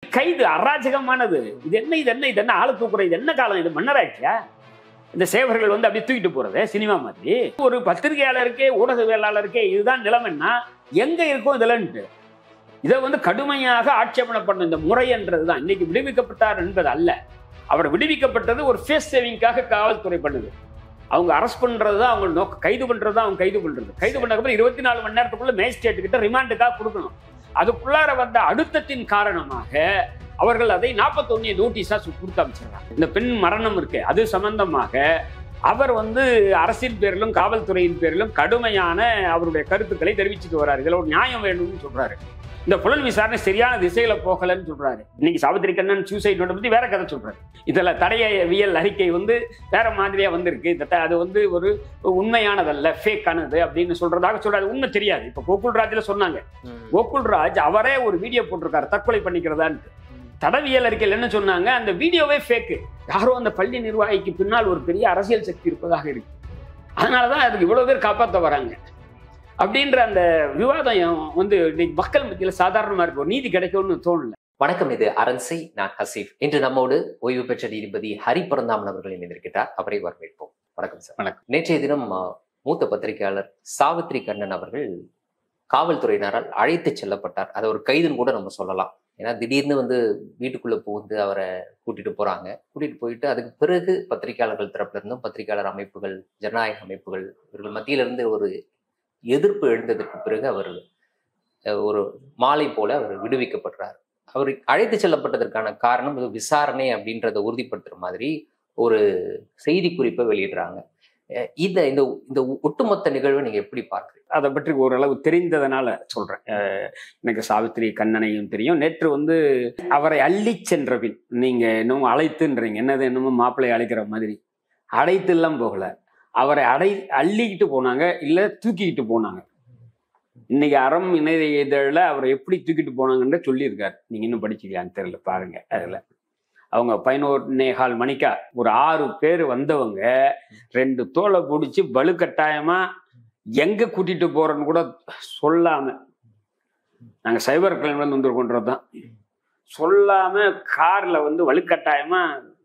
கைது அராஜகமானது இது என்ன இது என்ன இது என்ன ஆளு தூக்குற இது என்ன காலம் இது மன்னராட்சியா இந்த சேவர்கள் வந்து அப்படியே தூக்கிட்டு போறது சினிமா மாதிரி ஒரு பத்திரிகையாளருக்கே ஊடகவியலாளருக்கே இதுதான் நிலைமைன்னா எங்க இருக்கும் இதுலன்ட்டு இதை வந்து கடுமையாக ஆட்சேபனை பண்ண இந்த முறைன்றது தான் இன்னைக்கு விடுவிக்கப்பட்டார் என்பது அல்ல அவர் விடுவிக்கப்பட்டது ஒரு ஃபேஸ் சேவிங்காக காவல்துறை பண்ணுது அவங்க அரெஸ்ட் பண்றது தான் அவங்க நோக்க கைது பண்றது தான் அவங்க கைது பண்றது கைது பண்ணதுக்கப்புறம் இருபத்தி நாலு மணி நேரத்துக்குள்ள மேஜிஸ்ட்ரேட் கிட்ட ரிமாண்டுக்காக கொடுக்கணும் அதுக்குள்ளார வந்த அழுத்தத்தின் காரணமாக அவர்கள் அதை நாற்பத்தொன்னு நோட்டீஸா கொடுத்து அமைச்சிடுறாங்க இந்த பெண் மரணம் இருக்கு அது சம்பந்தமாக அவர் வந்து அரசின் பேரிலும் காவல்துறையின் பேரிலும் கடுமையான அவருடைய கருத்துக்களை தெரிவிச்சுட்டு வர்றாரு இதுல ஒரு நியாயம் வேணும்னு சொல்றாரு இந்த புலன் விசாரணை சரியான திசையில போகலன்னு சொல்றாரு இன்னைக்கு சாவித்திரி கண்ணன் சூசைட் நோட்டை பத்தி வேற கதை சொல்றாரு இதுல தடையவியல் அறிக்கை வந்து வேற மாதிரியா வந்திருக்கு இந்த த- அது வந்து ஒரு உண்மையானதல்ல ஃபேக்கானது அப்படின்னு சொல்றதாக சொல்றாரு உண்மை தெரியாது இப்ப கோகுல்ராஜ்ல சொன்னாங்க கோகுல்ராஜ் அவரே ஒரு வீடியோ போட்டிருக்காரு தற்கொலை பண்ணிக்கிறதான்ட்டு தடவியல் அறிக்கையில் என்ன சொன்னாங்க அந்த வீடியோவே ஃபேக்கு யாரோ அந்த பள்ளி நிர்வாகிக்கு பின்னால் ஒரு பெரிய அரசியல் சக்தி இருப்பதாக இருக்கு அதனாலதான் அதுக்கு இவ்வளவு பேர் காப்பாற்ற வராங்க அப்படின்ற அந்த விவாதம் வந்து இன்னைக்கு மக்கள் மத்தியில சாதாரணமா இருக்கு ஒரு நீதி கிடைக்கும்னு தோணல வணக்கம் இது அரண்சை நான் ஹசீஃப் இன்று நம்மோடு ஓய்வு பெற்ற நீதிபதி ஹரி பரந்தாமன் அவர்கள் இணைந்திருக்கிறார் அவரை வரவேற்போம் வணக்கம் சார் வணக்கம். நேற்றைய தினம் ஆ, மூத்த பத்திரிகையாளர் சாவித்ரி கண்ணன் அவர்கள் காவல்துறையினரால் அழைத்து செல்லப்பட்டார் அதை ஒரு கைதுன்னு கூட நம்ம சொல்லலாம் ஏன்னா திடீர்னு வந்து வீட்டுக்குள்ள புகுந்து அவரை கூட்டிட்டு போறாங்க கூட்டிட்டு போயிட்டு அதுக்கு பிறகு பத்திரிகையாளர்கள் தரப்புல இருந்தும் பத்திரிகையாளர் அமைப்புகள் ஜனநாயக அமைப்புகள் இவர்கள் மத்தியில இருந்து ஒரு எதிர்ப்பு எழுந்ததற்கு பிறகு அவர் அஹ், ஒரு மாலை போல அவர் விடுவிக்கப்படுறார் அவர் அழைத்து செல்லப்பட்டதற்கான காரணம் இது விசாரணை அப்படின்றத உறுதிப்படுத்துற மாதிரி ஒரு செய்தி குறிப்பை வெளியிடுறாங்க அஹ் இந்த இந்த இந்த ஒட்டுமொத்த நிகழ்வை நீங்க எப்படி பார்க்குறீங்க அதை பற்றி ஓரளவு தெரிந்ததனால சொல்றேன் அஹ் எனக்கு சாவித்திரி கண்ணனையும் தெரியும் நேற்று வந்து அவரை அள்ளி சென்ற பின் நீங்க இன்னும் அழைத்துன்றீங்க என்னது என்னமோ மாப்பிள்ளை அழைக்கிற மாதிரி அழைத்து எல்லாம் போகல அவரை அடை அள்ளிக்கிட்டு போனாங்க இல்ல தூக்கிக்கிட்டு போனாங்க இன்னைக்கு அறம் இணைய இதழில் அவரை எப்படி தூக்கிட்டு போனாங்கன்னு சொல்லியிருக்காரு நீங்க இன்னும் படிச்சிக்கலான்னு தெரியல பாருங்க அதுல அவங்க பதினோரு கால் மணிக்கா ஒரு ஆறு பேர் வந்தவங்க ரெண்டு தோலை பிடிச்சி வலுக்கட்டாயமா எங்க கூட்டிட்டு போறோன்னு கூட சொல்லாம நாங்க சைபர் கிரைம்ல இருந்து வந்திருக்கோன்றது தான் சொல்லாம கார்ல வந்து வலுக்கட்டாயமா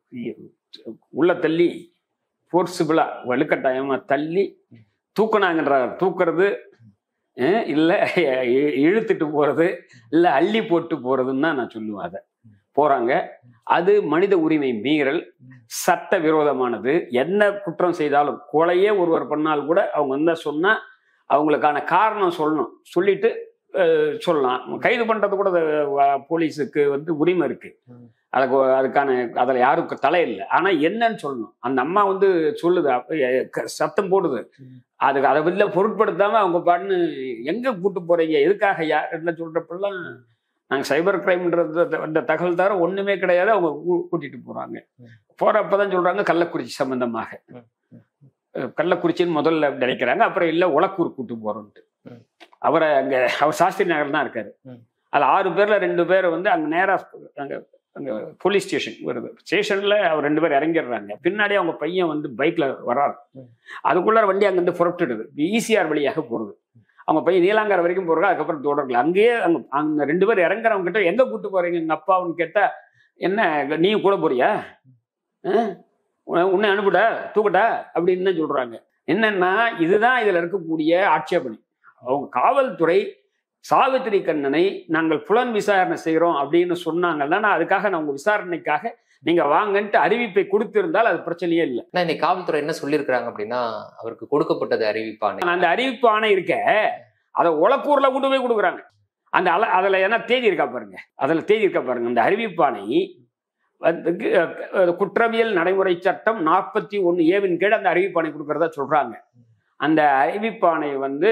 உள்ள தள்ளி ஃபோர்ஸிபிளா வலுக்கட்டாயமா தள்ளி தூக்குனாங்கன்றார் தூக்குறது அஹ் இல்ல இ- இழுத்துட்டு போறது இல்ல அள்ளி போட்டு போறதுன்னு தான் நான் சொல்லுவேன் அதை போறாங்க அது மனித உரிமை மீறல் சட்ட விரோதமானது என்ன குற்றம் செய்தாலும் கொலையே ஒருவர் பண்ணால் கூட அவங்க வந்து சொன்னா அவங்களுக்கான காரணம் சொல்லணும் சொல்லிட்டு அஹ், சொல்லலாம் கைது பண்றது கூட அஹ், போலீஸுக்கு வந்து உரிமை இருக்கு ம். அதுக்கு அதுக்கான அதுல யாருக்கு தலை இல்லை ஆனா என்னன்னு சொல்லணும் அந்த அம்மா வந்து சொல்லுது அப்ப, அஹ், க- சத்தம் போடுது ம். அதுக்கு அதை பத்தில பொருட்படுத்தாம அவங்க பாட்டுன்னு எங்க கூட்டு போறீங்க எதுக்காக யார் சொல்றப்பெல்லாம் நாங்க சைபர் கிரைம்ன்றது அந்த தகவல் தவிர ஒண்ணுமே கிடையாது அவங்க கூ- கூட்டிட்டு போறாங்க ம். போறப்பதான் சொல்றாங்க கள்ளக்குறிச்சி சம்பந்தமாக ம். அஹ் கள்ளக்குறிச்சின்னு முதல்ல நினைக்கிறாங்க அப்புறம் இல்ல உலக்கூர் கூட்டு போறோம்ட்டு ம். அவரை அங்க அவர் சாஸ்திரி நகர் தான் இருக்காரு ம். அதுல ஆறு பேர்ல ரெண்டு பேர் வந்து அங்க நேரா அங்க அங்க போலீஸ் ஸ்டேஷன் வருது ஸ்டேஷன்ல அவர் ரெண்டு பேர் இறங்கிடுறாங்க பின்னாடி அவங்க பையன் வந்து பைக்ல வர்றாரு ம். அதுக்குள்ள வண்டி அங்கிருந்து புறப்பட்டுடுது ஈசிஆர் வழியாக போறது அவங்க பையன் நீலாங்கரை வரைக்கும் போறாங்க அதுக்கப்புறம் தொடரல அங்கேயே அங்க அந்த ரெண்டு பேர் இறங்குறவங்க கிட்ட எங்க கூட்டு போறீங்க எங்க அப்பாவுன்னு கேட்டா என்ன நீ கூட போறியா அஹ்? உன்னை- உன்னை அனுப்புடா தூக்கட்டா அப்படின்னு தான் சொல்றாங்க என்னன்னா இதுதான் இதுல இருக்கக்கூடிய ஆட்சேபனை அவங்க காவல்துறை சாவித்திரி கண்ணனை நாங்கள் புலன் விசாரணை செய்கிறோம் அப்படின்னு சொன்னாங்கன்னா அதுக்காக நான் உங்க விசாரணைக்காக நீங்க வாங்கன்ட்டு அறிவிப்பை கொடுத்திருந்தால் அது பிரச்சனையே இல்லை ஆனா இன்னைக்கு காவல்துறை என்ன சொல்லியிருக்கிறாங்க அப்படின்னா அவருக்கு கொடுக்கப்பட்டது அறிவிப்பான அந்த அறிவிப்பு ஆணை இருக்க அதை உலக்கூர்ல கொண்டு போய் கொடுக்குறாங்க அந்த அல அதுல என்ன தேதி இருக்கா பாருங்க அதுல தேதி இருக்கா பாருங்க அந்த அறிவிப்பு ஆணை வந்து, அஹ், குற்றவியல் நடைமுறை சட்டம் நாற்பத்தி ஒன்று ஏவின் கீழ் அந்த அறிவிப்பாணை கொடுக்கறதா சொல்றாங்க அந்த அறிவிப்பாணை வந்து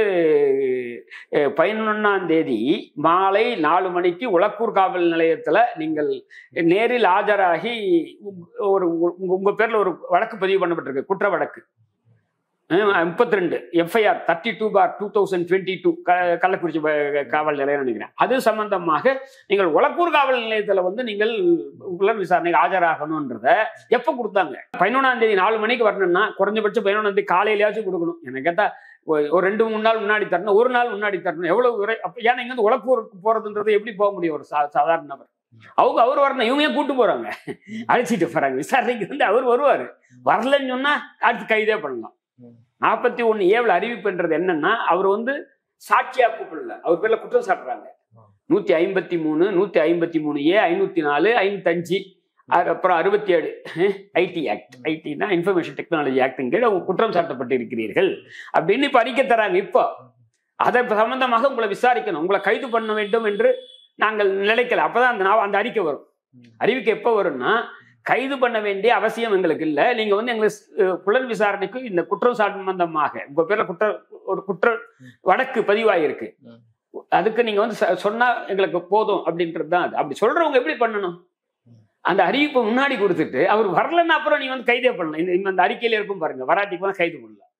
அஹ், பதினொன்னாம் தேதி மாலை நாலு மணிக்கு உலக்கூர் காவல் நிலையத்துல நீங்கள் நேரில் ஆஜராகி ஒரு உங்க- உங்க பேர்ல ஒரு வழக்கு பதிவு பண்ணப்பட்டிருக்கு குற்ற வழக்கு முப்பத்தி ரெண்டு FIR thirty two bar two thousand twenty two Kallakurichi ப- காவல் நிலையம் நினைக்கிறேன் அது சம்பந்தமாக நீங்கள் உலக்கூர் காவல் நிலையத்தில் வந்து நீங்கள் புலன் விசாரணைக்கு ஆஜராகணுன்றத எப்போ கொடுத்தாங்க பதினொன்றாம் தேதி நாலு மணிக்கு வரணும்னா குறைஞ்சபட்சம் பதினொன்றாம் தேதி காலையிலயாச்சும் கொடுக்கணும் எனக்கு கேட்டா ஒரு ஒரு ரெண்டு மூணு நாள் முன்னாடி தரணும் ஒரு நாள் முன்னாடி தரணும் எவ்வளவு விரை அப்ப ஏன்னா இங்க வந்து உலக்கூருக்கு போறதுன்றது எப்படி போக முடியும் ஒரு சா சாதாரண நபர் அவங்க அவர் வரணும் இவங்க ஏன் கூட்டு போறாங்க அழைச்சிட்டு போறாங்க விசாரணைக்கு வந்து அவர் வருவாரு வரலன்னு சொன்னா அடுத்து கைதே பண்ணலாம் ம். நாற்பத்தி ஒண்ணு ஏவுல அறிவிப்புன்றது என்னன்னா அவர் வந்து சாட்சியா கூப்பிடல அவர் பேர்ல குற்றம் சாட்டுறாங்க ஆ. நூத்தி ஐம்பத்தி மூணு நூத்தி ஐம்பத்தி மூணு ஏ ஐநூத்தி நாலு ஐநூத்தஞ்சு அப்புறம் அறுபத்தி ஏழு ஐடி ஆக்ட் ஐடினா இன்ஃபர்மேஷன் டெக்னாலஜி ஆக்டின் கீழ் அவங்க குற்றம் சாட்டப்பட்டு இருக்கிறீர்கள் அப்படின்னு இப்ப அறிக்கை தராங்க இப்போ அதை சம்பந்தமாக உங்களை விசாரிக்கணும் உங்களை கைது பண்ண வேண்டும் என்று நாங்கள் நினைக்கல அப்பதான் அந்த நா- அந்த அறிக்கை வரும் ம். அறிவிக்கை எப்போ வரும்னா கைது பண்ண வேண்டிய அவசியம் எங்களுக்கு இல்லை நீங்க வந்து எங்களுக்கு அஹ், புலன் விசாரணைக்கு இந்த குற்றம் சம்பந்தமாக உங்க பேர்ல குற்ற ஒரு குற்ற வழக்கு பதிவாயிருக்கு ம். அதுக்கு நீங்க வந்து சொ- சொன்னா எங்களுக்கு போதும் அப்படின்றது தான் அது அப்படி சொல்றவங்க எப்படி பண்ணணும் அந்த அறிவிப்பை முன்னாடி கொடுத்துட்டு அவர் வரலன்னா அப்புறம் நீ வந்து கைதே பண்ணலாம் இந்த- இந்த அந்த அறிக்கையில இருக்கும் பாருங்க வராட்டி போனா கைது பண்ணலாம்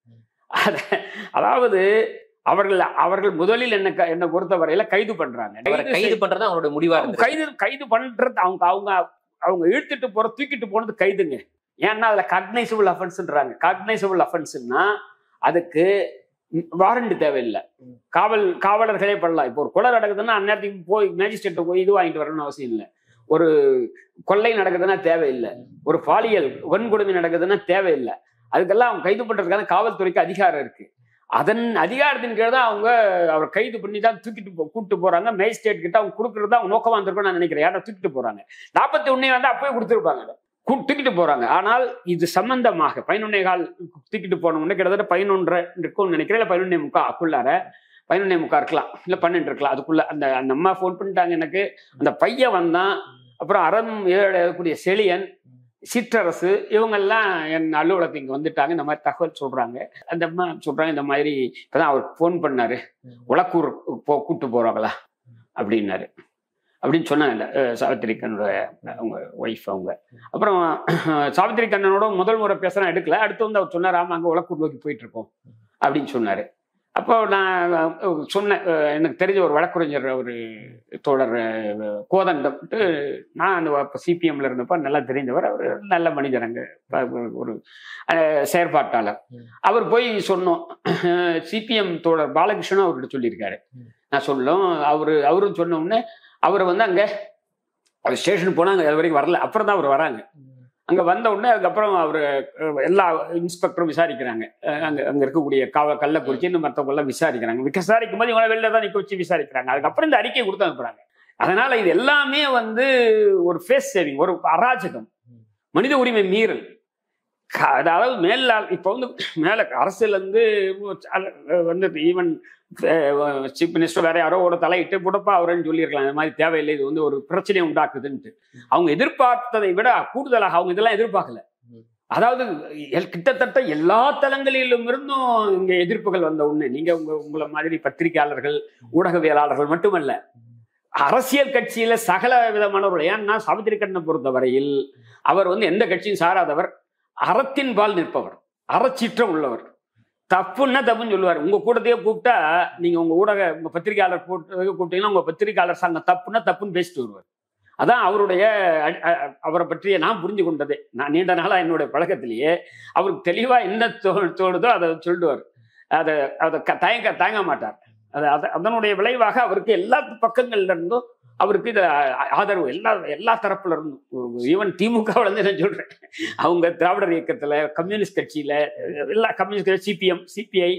அத- அதாவது அவர்கள் அவர்கள் முதலில் என்ன க- என்னை பொறுத்தவரையில கைது பண்றாங்க அவரை கைது கைது பண்றது அவங்களோட முடிவா அவங்க இருந்தது கைது கைது பண்றது அவங்க அவங்க அவங்க இழுத்துட்டு போற தூக்கிட்டு போனது கைதுங்க ஏன்னா அதுல காக்னைசபிள் அஃபென்ஸ்ன்றாங்க காக்னைசபிள் அஃபென்ஸ்னா அதுக்கு வாரண்ட் தேவையில்லை ம். காவல் காவலர்களே பண்ணலாம் இப்போ ஒரு கொலை நடக்குதுன்னா அந்நேரத்துக்கு போய் மேஜிஸ்ட்ரேட்டை போய் இது வாங்கிட்டு வரணும்னு அவசியம் இல்லை ஒரு கொள்ளை நடக்குதுன்னா தேவையில்லை ஒரு பாலியல் வன்கொடுமை நடக்குதுன்னா தேவையில்லை அதுக்கெல்லாம் அவங்க கைது பண்றதுக்கான காவல்துறைக்கு அதிகாரம் இருக்கு அதன் அதிகாரத்தின் கீழ் தான் அவங்க அவர் கைது பண்ணி தான் தூக்கிட்டு போ கூட்டு போறாங்க மேஜிஸ்ட்ரேட் கிட்ட அவங்க கொடுக்கறது அவங்க நோக்கமா இருந்திருக்கும் நான் நினைக்கிறேன் யாரை தூக்கிட்டு போறாங்க நாற்பத்தி ஒன்னே வந்து அப்பவே கொடுத்துருப்பாங்க அதை. கூ- தூக்கிட்டு போறாங்க ஆனால் இது சம்பந்தமாக பதினொன்னே கால் தூக்கிட்டு போனவொடனே கிட்டத்தட்ட பதினொன்றரை இருக்கும்னு நினைக்கிறேன் இல்லை பதினொன்னே முக்கா அக்குள்ளார பதினொன்னே முக்கா இருக்கலாம் இல்லை பன்னெண்டு இருக்கலாம் அதுக்குள்ள அந்த அந்த அம்மா ஃபோன் பண்ணிட்டாங்க எனக்கு அந்த பையன் வந்தான் அப்புறம் அறம் ஏழக்கூடிய செழியன் சிற்றரசு இவங்கெல்லாம் என் அலுவலகத்துக்கு இங்கே வந்துட்டாங்க இந்த மாதிரி தகவல் சொல்றாங்க அந்த அம்மா சொல்றாங்க இந்த மாதிரி இப்பதான் அவர் ஃபோன் பண்ணாரு உலக்கூர் போ கூட்டு போறாங்களா அப்படின்னாரு அப்படின்னு சொன்னாங்க அஹ், சாவித்திரி கண்ணோட அவங்க ஒய்ஃப் அவங்க அப்புறம் சாவித்திரி கண்ணனோட முதல் முறை பேசுறேன் எடுக்கல அடுத்து வந்து அவர் சொன்னார் ஆமா அங்கே உலக்கூர் நோக்கி போயிட்டு இருக்கோம் அப்படின்னு சொன்னாரு அப்போ நான் அஹ், சொன்னேன் அஹ், எனக்கு தெரிஞ்ச ஒரு வழக்குரைஞர் ஒரு தோழர் அஹ், கோதண்டம் நான் அந்த சிபிஎம்ல இருந்தப்ப நல்லா தெரிந்தவர் அவர் நல்ல மனிதர் அங்கே ஒரு அஹ், செயற்பாட்டாளர் ம். அவர் போய் சொன்னோம் சிபிஎம் தோழர் பாலகிருஷ்ணன் அவர்கிட்ட சொல்லியிருக்காரு ம். நான் சொல்லும் அவரு அவரும் சொன்ன உடனே அவர் வந்து அங்கே அவர் ஸ்டேஷன் போனாங்க அது வரைக்கும் வரல அப்புறம் தான் அவர் வராங்க அங்கே வந்த உடனே அதுக்கப்புறம் அவர் எல்லா இன்ஸ்பெக்டரும் விசாரிக்கிறாங்க அஹ் அங்க அங்க இருக்கக்கூடிய காவ கள்ளக்குறிச்சி இன்னும் மற்றவங்க எல்லாம் விசாரிக்கிறாங்க விசாரிக்கும் போது இவங்க வெளில தான் நிக்க வச்சு விசாரிக்கிறாங்க அதுக்கப்புறம் இந்த அறிக்கை கொடுத்து அனுப்புறாங்க அதனால இது எல்லாமே வந்து ஒரு ஃபேஸ் சேவிங் ஒரு அராஜகம் மனித உரிமை மீறல் க- அதாவது மேல இப்போ வந்து மேல அரசுல இருந்து வந்து ஈவன் சீஃப் மினிஸ்டர் வேற யாரோ ஒரு தலையிட்டு புடப்பா அவருன்னு சொல்லியிருக்கலாம் இந்த மாதிரி தேவையில்லை இது வந்து ஒரு பிரச்சனையை உண்டாக்குதுன்ட்டு அவங்க எதிர்பார்த்ததை விட கூடுதலாக அவங்க இதெல்லாம் எதிர்பார்க்கல ம். அதாவது எல்- கிட்டத்தட்ட எல்லா தளங்களிலும் இருந்தும் இங்க எதிர்ப்புகள் வந்த உடனே நீங்க உங்க உங்களை மாதிரி பத்திரிகையாளர்கள் ஊடகவியலாளர்கள் மட்டுமல்ல அரசியல் கட்சியில சகல விதமானவர்கள் ஏன்னா சாவித்திரி கண்ணனை பொறுத்தவரையில் அவர் வந்து எந்த கட்சியும் சாராதவர் அறத்தின் பால் நிற்பவர் அறச்சீற்றம் உள்ளவர் தப்புன்னா தப்புன்னு சொல்லுவார் உங்க கூட்டத்தையே கூப்பிட்டா நீங்க உங்க ஊடக உங்க பத்திரிகையாளர் கூட்டு கூப்பிட்டீங்கன்னா உங்க பத்திரிகையாளர் சங்கம் தப்புன்னா தப்புன்னு பேசிட்டு வருவார் அதான் அவருடைய அ- அ- அவரை பற்றிய நான் புரிஞ்சு கொண்டதே நான் நீண்ட நாளா என்னுடைய பழக்கத்திலேயே அவருக்கு தெளிவா என்ன தோ தோணுதோ அதை சொல்லிடுவார் அதை அதை க- தயங்க தயங்க மாட்டார் அது அத- அதனுடைய விளைவாக அவருக்கு எல்லா பக்கங்கள்ல இருந்தும் அவருக்கு இது ஆ- ஆதரவு எல்லா எல்லா தரப்புல இருந்தும் ஈவன் திமுகவுல இருந்து நான் சொல்றேன் அவங்க திராவிடர் இயக்கத்துல கம்யூனிஸ்ட் கட்சியில எல்லா கம்யூனிஸ்ட் சிபிஎம் சிபிஐ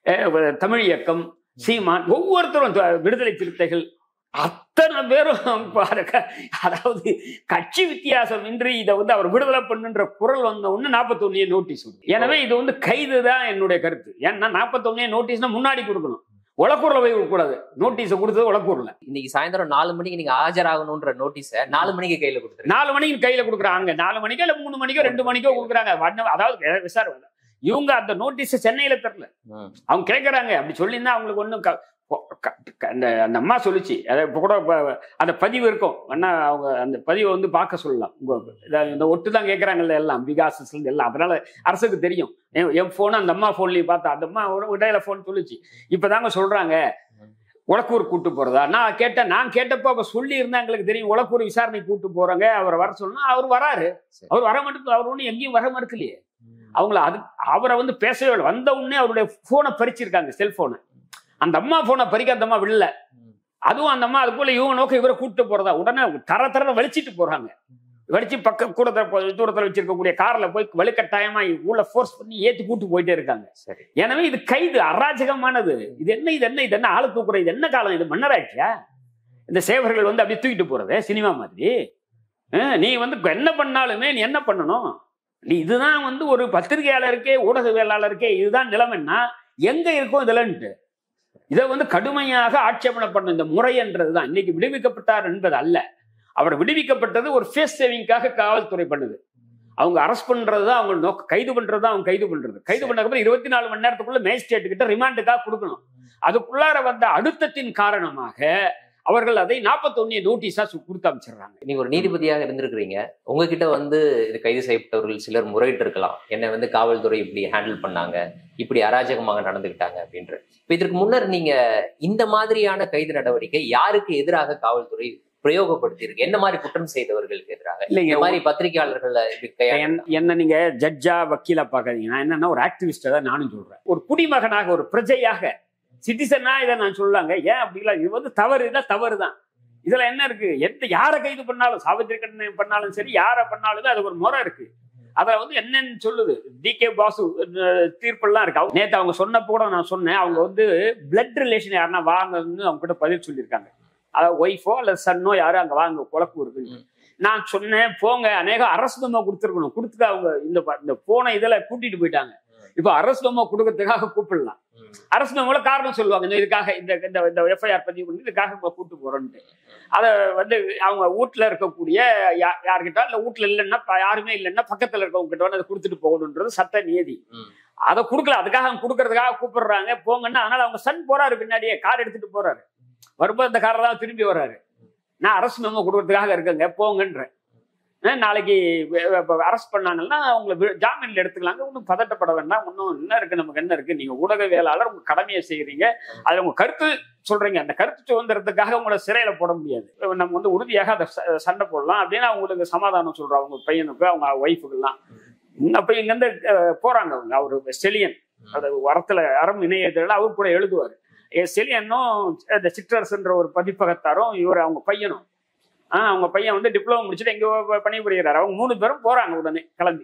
தமிழ் இயக்கம் சீமான் ஒவ்வொருத்தரும் த- விடுதலை சிறுத்தைகள் அத்தனை பேரும் பாருங்க அதாவது கட்சி வித்தியாசம் இன்றி இதை வந்து அவர் விடுதலை பண்ணுன்ற குரல் வந்த உடனே நாற்பத்தொன்னே நோட்டீஸ் எனவே இது வந்து கைது தான் என்னுடைய கருத்து ஏன்னா நாற்பத்தொன்னே நோட்டீஸ்னா முன்னாடி கொடுக்கணும் உலக்கூர்ல போய் கொடுக்கூடாது நோட்டீஸை கொடுத்தது உலக்கூர்ல இன்னைக்கு சாயந்தரம் நாலு மணிக்கு நீங்க ஆஜராகணும்ன்ற நோட்டீஸை நாலு மணிக்கு கையில கொடுத்துருங்க நாலு மணிக்கு கையில கொடுக்குறாங்க நாலு மணிக்கோ இல்ல மூணு மணிக்கோ ரெண்டு மணிக்கோ கொடுக்குறாங்க வண்ண- அதாவது விசாரணை இவங்க அந்த நோட்டீஸ் சென்னையில தரல அவங்க கேட்கறாங்க அப்படி சொல்லியிருந்தா அவங்களுக்கு ஒன்றும் அந்த அந்த அம்மா சொல்லுச்சு அதை இப்போ கூட ப- அந்த பதிவு இருக்கும் அண்ணா அவங்க அந்த பதிவை வந்து பார்க்க சொல்லலாம் உங்க இத- இந்த ஒட்டு தான் கேட்கறாங்கல்ல எல்லாம் விகாசஸ்ல இருந்து எல்லாம் அதனால அரசுக்கு தெரியும் என் என் போன் அந்த அம்மா போன்லயும் பார்த்தா அந்த அம்மா ஒரு இடையில போன் சொல்லுச்சு இப்பதாங்க சொல்றாங்க உலக்கூர் கூட்டு போறதா நான் கேட்டேன் நான் கேட்டப்போ அப்ப சொல்லி இருந்தா எங்களுக்கு தெரியும் உலக்கூர் விசாரணை கூட்டு போறாங்க அவரை வர சொன்னா அவர் வராரு சரி. அவர் வர மறுக்கு அவர் ஒன்றும் எங்கேயும் வர மறுக்கலையே அவங்கள அது அவரை வந்து பேசவே இல்லை வந்த உடனே அவருடைய போனை பறிச்சிருக்காங்க செல்போனை அந்த அம்மா போனை பறிக்க அந்த அம்மா விடல அதுவும் அந்த அம்மா அதுக்குள்ள இவங்க நோக்க இவரை கூட்டு போறதா உடனே தர தர வலிச்சிட்டு போறாங்க வலிச்சு பக்க கூட தூரத்தில் வச்சிருக்கக்கூடிய கார்ல போய் வலுக்கட்டாயமா உள்ள ஃபோர்ஸ் பண்ணி ஏத்தி கூட்டு போயிட்டே இருக்காங்க சரி எனவே இது கைது அராஜகமானது இது என்ன இது என்ன இது என்ன ஆளு தூக்குறது இது என்ன காலம் இது மன்னராட்சியா இந்த சேவர்கள் வந்து அப்படியே தூக்கிட்டு போறது சினிமா மாதிரி அஹ் நீ வந்து என்ன பண்ணாலுமே நீ என்ன பண்ணணும் நீ இதுதான் வந்து ஒரு பத்திரிகையாளருக்கே ஊடகவியலாளருக்கே இதுதான் நிலைமைன்னா எங்க இருக்கும் இதுலன்ட்டு இதை வந்து கடுமையாக ஆட்சேபனை பண்ண இந்த முறை என்றதுதான் இன்னைக்கு விடுவிக்கப்பட்டார் என்பது அல்ல அவர் விடுவிக்கப்பட்டது ஒரு ஃபேஸ் சேவிங்காக காவல்துறை பண்ணுது அவங்க அரெஸ்ட் பண்றது தான் அவங்க நோக்க கைது பண்றது தான் அவங்க கைது பண்றது கைது பண்ணதுக்கப்புறம் இருபத்தி நாலு மணி நேரத்துக்குள்ள மேஜிஸ்ட்ரேட் கிட்ட ரிமாண்டுக்காக கொடுக்கணும் அதுக்குள்ளார வந்த அழுத்தத்தின் காரணமாக அவர்கள் அதை நாற்பத்தொன்னு நோட்டீஸா சு- கொடுத்து அமைச்சிடுறாங்க நீங்க ஒரு நீதிபதியாக இருந்திருக்கிறீங்க உங்ககிட்ட வந்து இது கைது செய்யப்பட்டவர்கள் சிலர் முறையிட்டு இருக்கலாம் என்னை வந்து காவல்துறை இப்படி ஹேண்டில் பண்ணாங்க இப்படி அராஜகமாக நடந்துக்கிட்டாங்க அப்படின்ற இப்ப இதற்கு முன்னர் நீங்க இந்த மாதிரியான கைது நடவடிக்கை யாருக்கு எதிராக காவல்துறை பிரயோகப்படுத்தி இருக்கு என்ன மாதிரி குற்றம் செய்தவர்களுக்கு எதிராக இந்த இல்லைங்க மாதிரி பத்திரிகையாளர்களை இப்படி கையாள- என்- என்ன நீங்க ஜட்ஜா வக்கீலா பாக்காதீங்க நான் என்னன்னா ஒரு ஆக்டிவிஸ்டா தான் நானும் சொல்றேன் ஒரு குடிமகனாக ஒரு பிரஜையாக சிட்டிசனா இதை நான் சொல்லாங்க ஏன் அப்படிலாம் இது வந்து தவறு தான் தவறு தான் இதுல என்ன இருக்கு எந்த யாரை கைது பண்ணாலும் சாவித்திரி கண்ணன் பண்ணாலும் சரி யாரை பண்ணாலும் அதுக்கு ஒரு முறை இருக்கு அதுல வந்து என்னன்னு சொல்லுது டி கே பாசு அஹ், தீர்ப்பெல்லாம் இருக்கு அவங்க- நேத்து அவங்க சொன்னப்போ கூட நான் சொன்னேன் அவங்க வந்து பிளட் ரிலேஷன் யாருன்னா வாங்கன்னு அவங்க கிட்ட பதில் சொல்லியிருக்காங்க அதாவது ஒய்ஃபோ அல்லது சன்னோ யாரும் அங்க வாங்க குழப்பு இருக்கு நான் சொன்னேன் போங்க அநேக அரசு தம்மா கொடுத்துருக்கணும் கொடுத்துட்டு அவங்க இந்த ப- இந்த போன இதுல கூட்டிட்டு போயிட்டாங்க இப்போ அரசு தம்மா கொடுக்கறதுக்காக கூப்பிடலாம் ம். அரசு தம்மால காரணம் சொல்லுவாங்க இந்த இதுக்காக இந்த இந்த இந்த எஃப்ஐஆர் பதிவு பண்ணி இதுக்காக நம்ம கூட்டு போறோம்ட்டு அதை வந்து அவங்க வீட்டுல இருக்கக்கூடிய யா- யார்கிட்ட இல்ல வீட்டுல இல்லைன்னா ப- யாருமே இல்லைன்னா பக்கத்துல இருக்கவங்க கிட்ட வந்து அதை கொடுத்துட்டு போகணுன்றது சட்ட நியதி ம். அதை கொடுக்கல அதுக்காக அவங்க கொடுக்கறதுக்காக கூப்பிடுறாங்க போங்கன்னா அதனால அவங்க சன் போறாரு பின்னாடியே கார் எடுத்துட்டு போறாரு வரும்போது அந்த காரை தான் திரும்பி வர்றாரு நான் அரசு மெமோ கொடுக்கறதுக்காக இருக்கேங்க போங்கன்றேன் அஹ் நாளைக்கு அரெஸ்ட் பண்ணாங்கன்னா அவங்கள வி- ஜாமீன்ல எடுத்துக்கலாங்க ஒன்றும் பதட்டப்பட வேண்டாம் ஒன்றும் என்ன இருக்கு நமக்கு என்ன இருக்கு நீங்க ஊடகவியலாளர் உங்க கடமையை செய்யறீங்க அதுல உங்க கருத்து சொல்றீங்க அந்த கருத்து சுதந்திரத்துக்காக உங்களை சிறையில போட முடியாது நம்ம வந்து உறுதியாக அதை ச- சண்டை போடலாம் அப்படின்னு அவங்களுக்கு சமாதானம் சொல்றோம் அவங்க பையனுக்கு அவங்க ஒய்ஃபுக்கெல்லாம் அப்ப இங்க இருந்து அஹ், போறாங்க அவங்க அவரு செலியன் அது வரத்துல அறம் இணையத்தில் அவர் கூட எழுதுவார் செலியனும் இந்த சிற்றரசுன்ற ஒரு பதிப்பகத்தாரும் இவர் அவங்க பையனும் ஆஹ் அவங்க பையன் வந்து டிப்ளமோ முடிச்சுட்டு எங்க பணிபுரிகிறார் அவங்க மூணு பேரும் போறாங்க உடனே கிளம்பி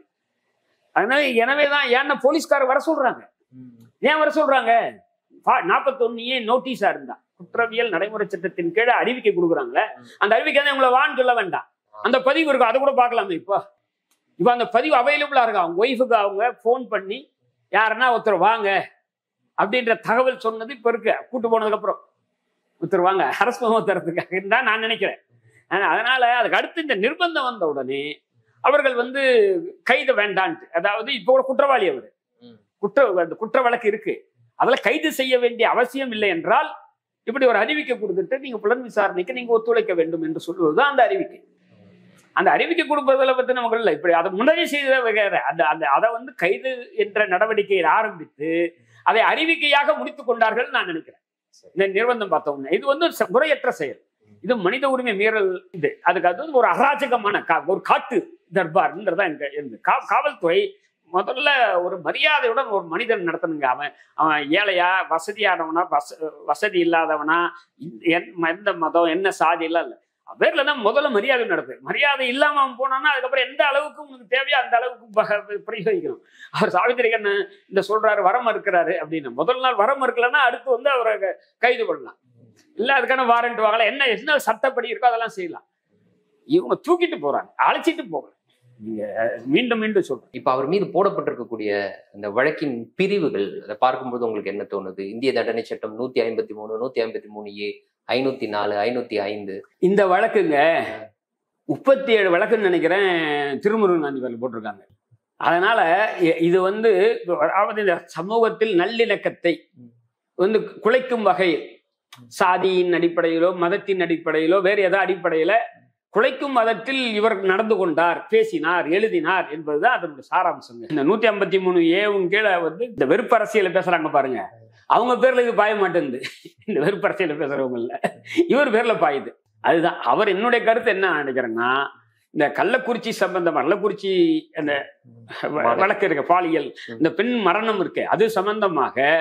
அதனால எனவே தான் ஏன்னா போலீஸ்காரர் வர சொல்றாங்க ஏன் வர சொல்றாங்க நாற்பத்தொன்னு நோட்டீஸா இருந்தா குற்றவியல் நடைமுறை சட்டத்தின் கீழே அறிவிக்கை கொடுக்குறாங்களே அந்த அறிவிக்கை வந்து உங்களை வான்னு சொல்ல வேண்டாம் அந்த பதிவு இருக்கும் அதை கூட பார்க்கலாமே இப்போ இப்போ அந்த பதிவு அவைலபிளா இருக்கு அவங்க ஒய்ஃபுக்கு அவங்க ஃபோன் பண்ணி யாருன்னா ஒருத்தர் வாங்க அப்படின்ற தகவல் சொன்னது இப்ப இருக்கு கூட்டு போனதுக்கு அப்புறம் ஒருத்தர் வாங்க அரசு தரத்துக்காக தான் நான் நினைக்கிறேன் ஆனா, அதனால அதுக்கு அடுத்து இந்த நிர்பந்தம் வந்த உடனே அவர்கள் வந்து கைது வேண்டான்ட்டு அதாவது இப்போ கூட குற்றவாளி அவர் ம். குற்ற அந்த குற்ற வழக்கு இருக்கு அதுல கைது செய்ய வேண்டிய அவசியம் இல்லை என்றால் இப்படி ஒரு அறிவிக்கை கொடுத்துட்டு நீங்க புலன் விசாரணைக்கு நீங்க ஒத்துழைக்க வேண்டும் என்று சொல்வதுதான் அந்த அறிவிக்கை அந்த அறிவிக்கை கொடுப்பதில் பத்தி நமக்கு இல்லை இப்படி அதை முன்னாடி செய்த வேற அந்த அந்த அதை வந்து கைது என்ற நடவடிக்கையை ஆரம்பித்து அதை அறிவிக்கையாக முடித்துக் கொண்டார்கள் நான் நினைக்கிறேன் இந்த நிர்பந்தம் பார்த்தோம்னா இது வந்து ச- முறையற்ற செயல் இது மனித உரிமை மீறல் இது அதுக்கு அது வந்து ஒரு அராஜகமான கா- ஒரு காட்டு தர்பார்ன்றதா எங்க இருந்து கா- காவல்துறை முதல்ல ஒரு மரியாதையுடன் ஒரு மனிதன் நடத்தணுங்க அவன் அவன் ஏழையா வசதியானவனா வச வசதி இல்லாதவனா இந்த- என்- எந்த மதம் என்ன சாதி எல்லாம் இல்லை பேர்ல தான் முதல்ல மரியாதை நடத்து மரியாதை இல்லாம அவன் போனான்னா அதுக்கப்புறம் எந்த அளவுக்கு உனக்கு தேவையோ அந்த அளவுக்கு பக- பிரயோகிக்கணும் அவர் சாவித்திரி கண்ணன் இந்த சொல்றாரு வரம் இருக்கிறாரு அப்படின்னு முதல் நாள் வரம் இருக்கலன்னா அடுத்து வந்து அவரை க- கைது பண்ணலாம் இல்ல அதுக்கான வாரண்ட் வாங்கலாம் என்ன என்ன சட்டப்படி இருக்கோ அதெல்லாம் செய்யலாம் இவங்க தூக்கிட்டு போறாங்க அழைச்சிட்டு போகல நீங்க மீண்டும் மீண்டும் சொல்றேன் இப்ப அவர் மீது போடப்பட்டிருக்கக்கூடிய இந்த வழக்கின் பிரிவுகள் அதை பார்க்கும்போது உங்களுக்கு என்ன தோணுது இந்திய தண்டனை சட்டம் நூத்தி ஐம்பத்தி மூணு நூத்தி ஐம்பத்தி மூணு ஏ ஐநூத்தி நாலு ஐநூத்தி ஐந்து இந்த வழக்குங்க முப்பத்தி ஏழு வழக்குன்னு நினைக்கிறேன் திருமுருகன் காந்தி பேர்ல போட்டிருக்காங்க அதனால இ- இது வந்து அதாவது இந்த சமூகத்தில் நல்லிணக்கத்தை வந்து குலைக்கும் வகையில் சாதியின் அடிப்படையிலோ மதத்தின் அடிப்படையிலோ வேறு ஏதோ அடிப்படையில குலைக்கும் மதத்தில் இவர் நடந்து கொண்டார் பேசினார் எழுதினார் என்பதுதான் அதனுடைய சாராம்சங்க இந்த நூத்தி ஐம்பத்தி மூணு ஏவும் கீழே வந்து இந்த வெறுப்பு அரசியல பேசுறாங்க பாருங்க அவங்க பேர்ல இது பாய மாட்டேங்குது இந்த வெறுப்பு அரசியல பேசுறவங்க இல்ல இவர் பேர்ல பாயுது அதுதான் அவர் என்னுடைய கருத்து என்ன நினைக்கிறேன்னா இந்த கள்ளக்குறிச்சி சம்பந்தமா கள்ளக்குறிச்சி அந்த வ- வழக்கு இருக்கு பாலியல் இந்த பெண் மரணம் இருக்கு அது சம்பந்தமாக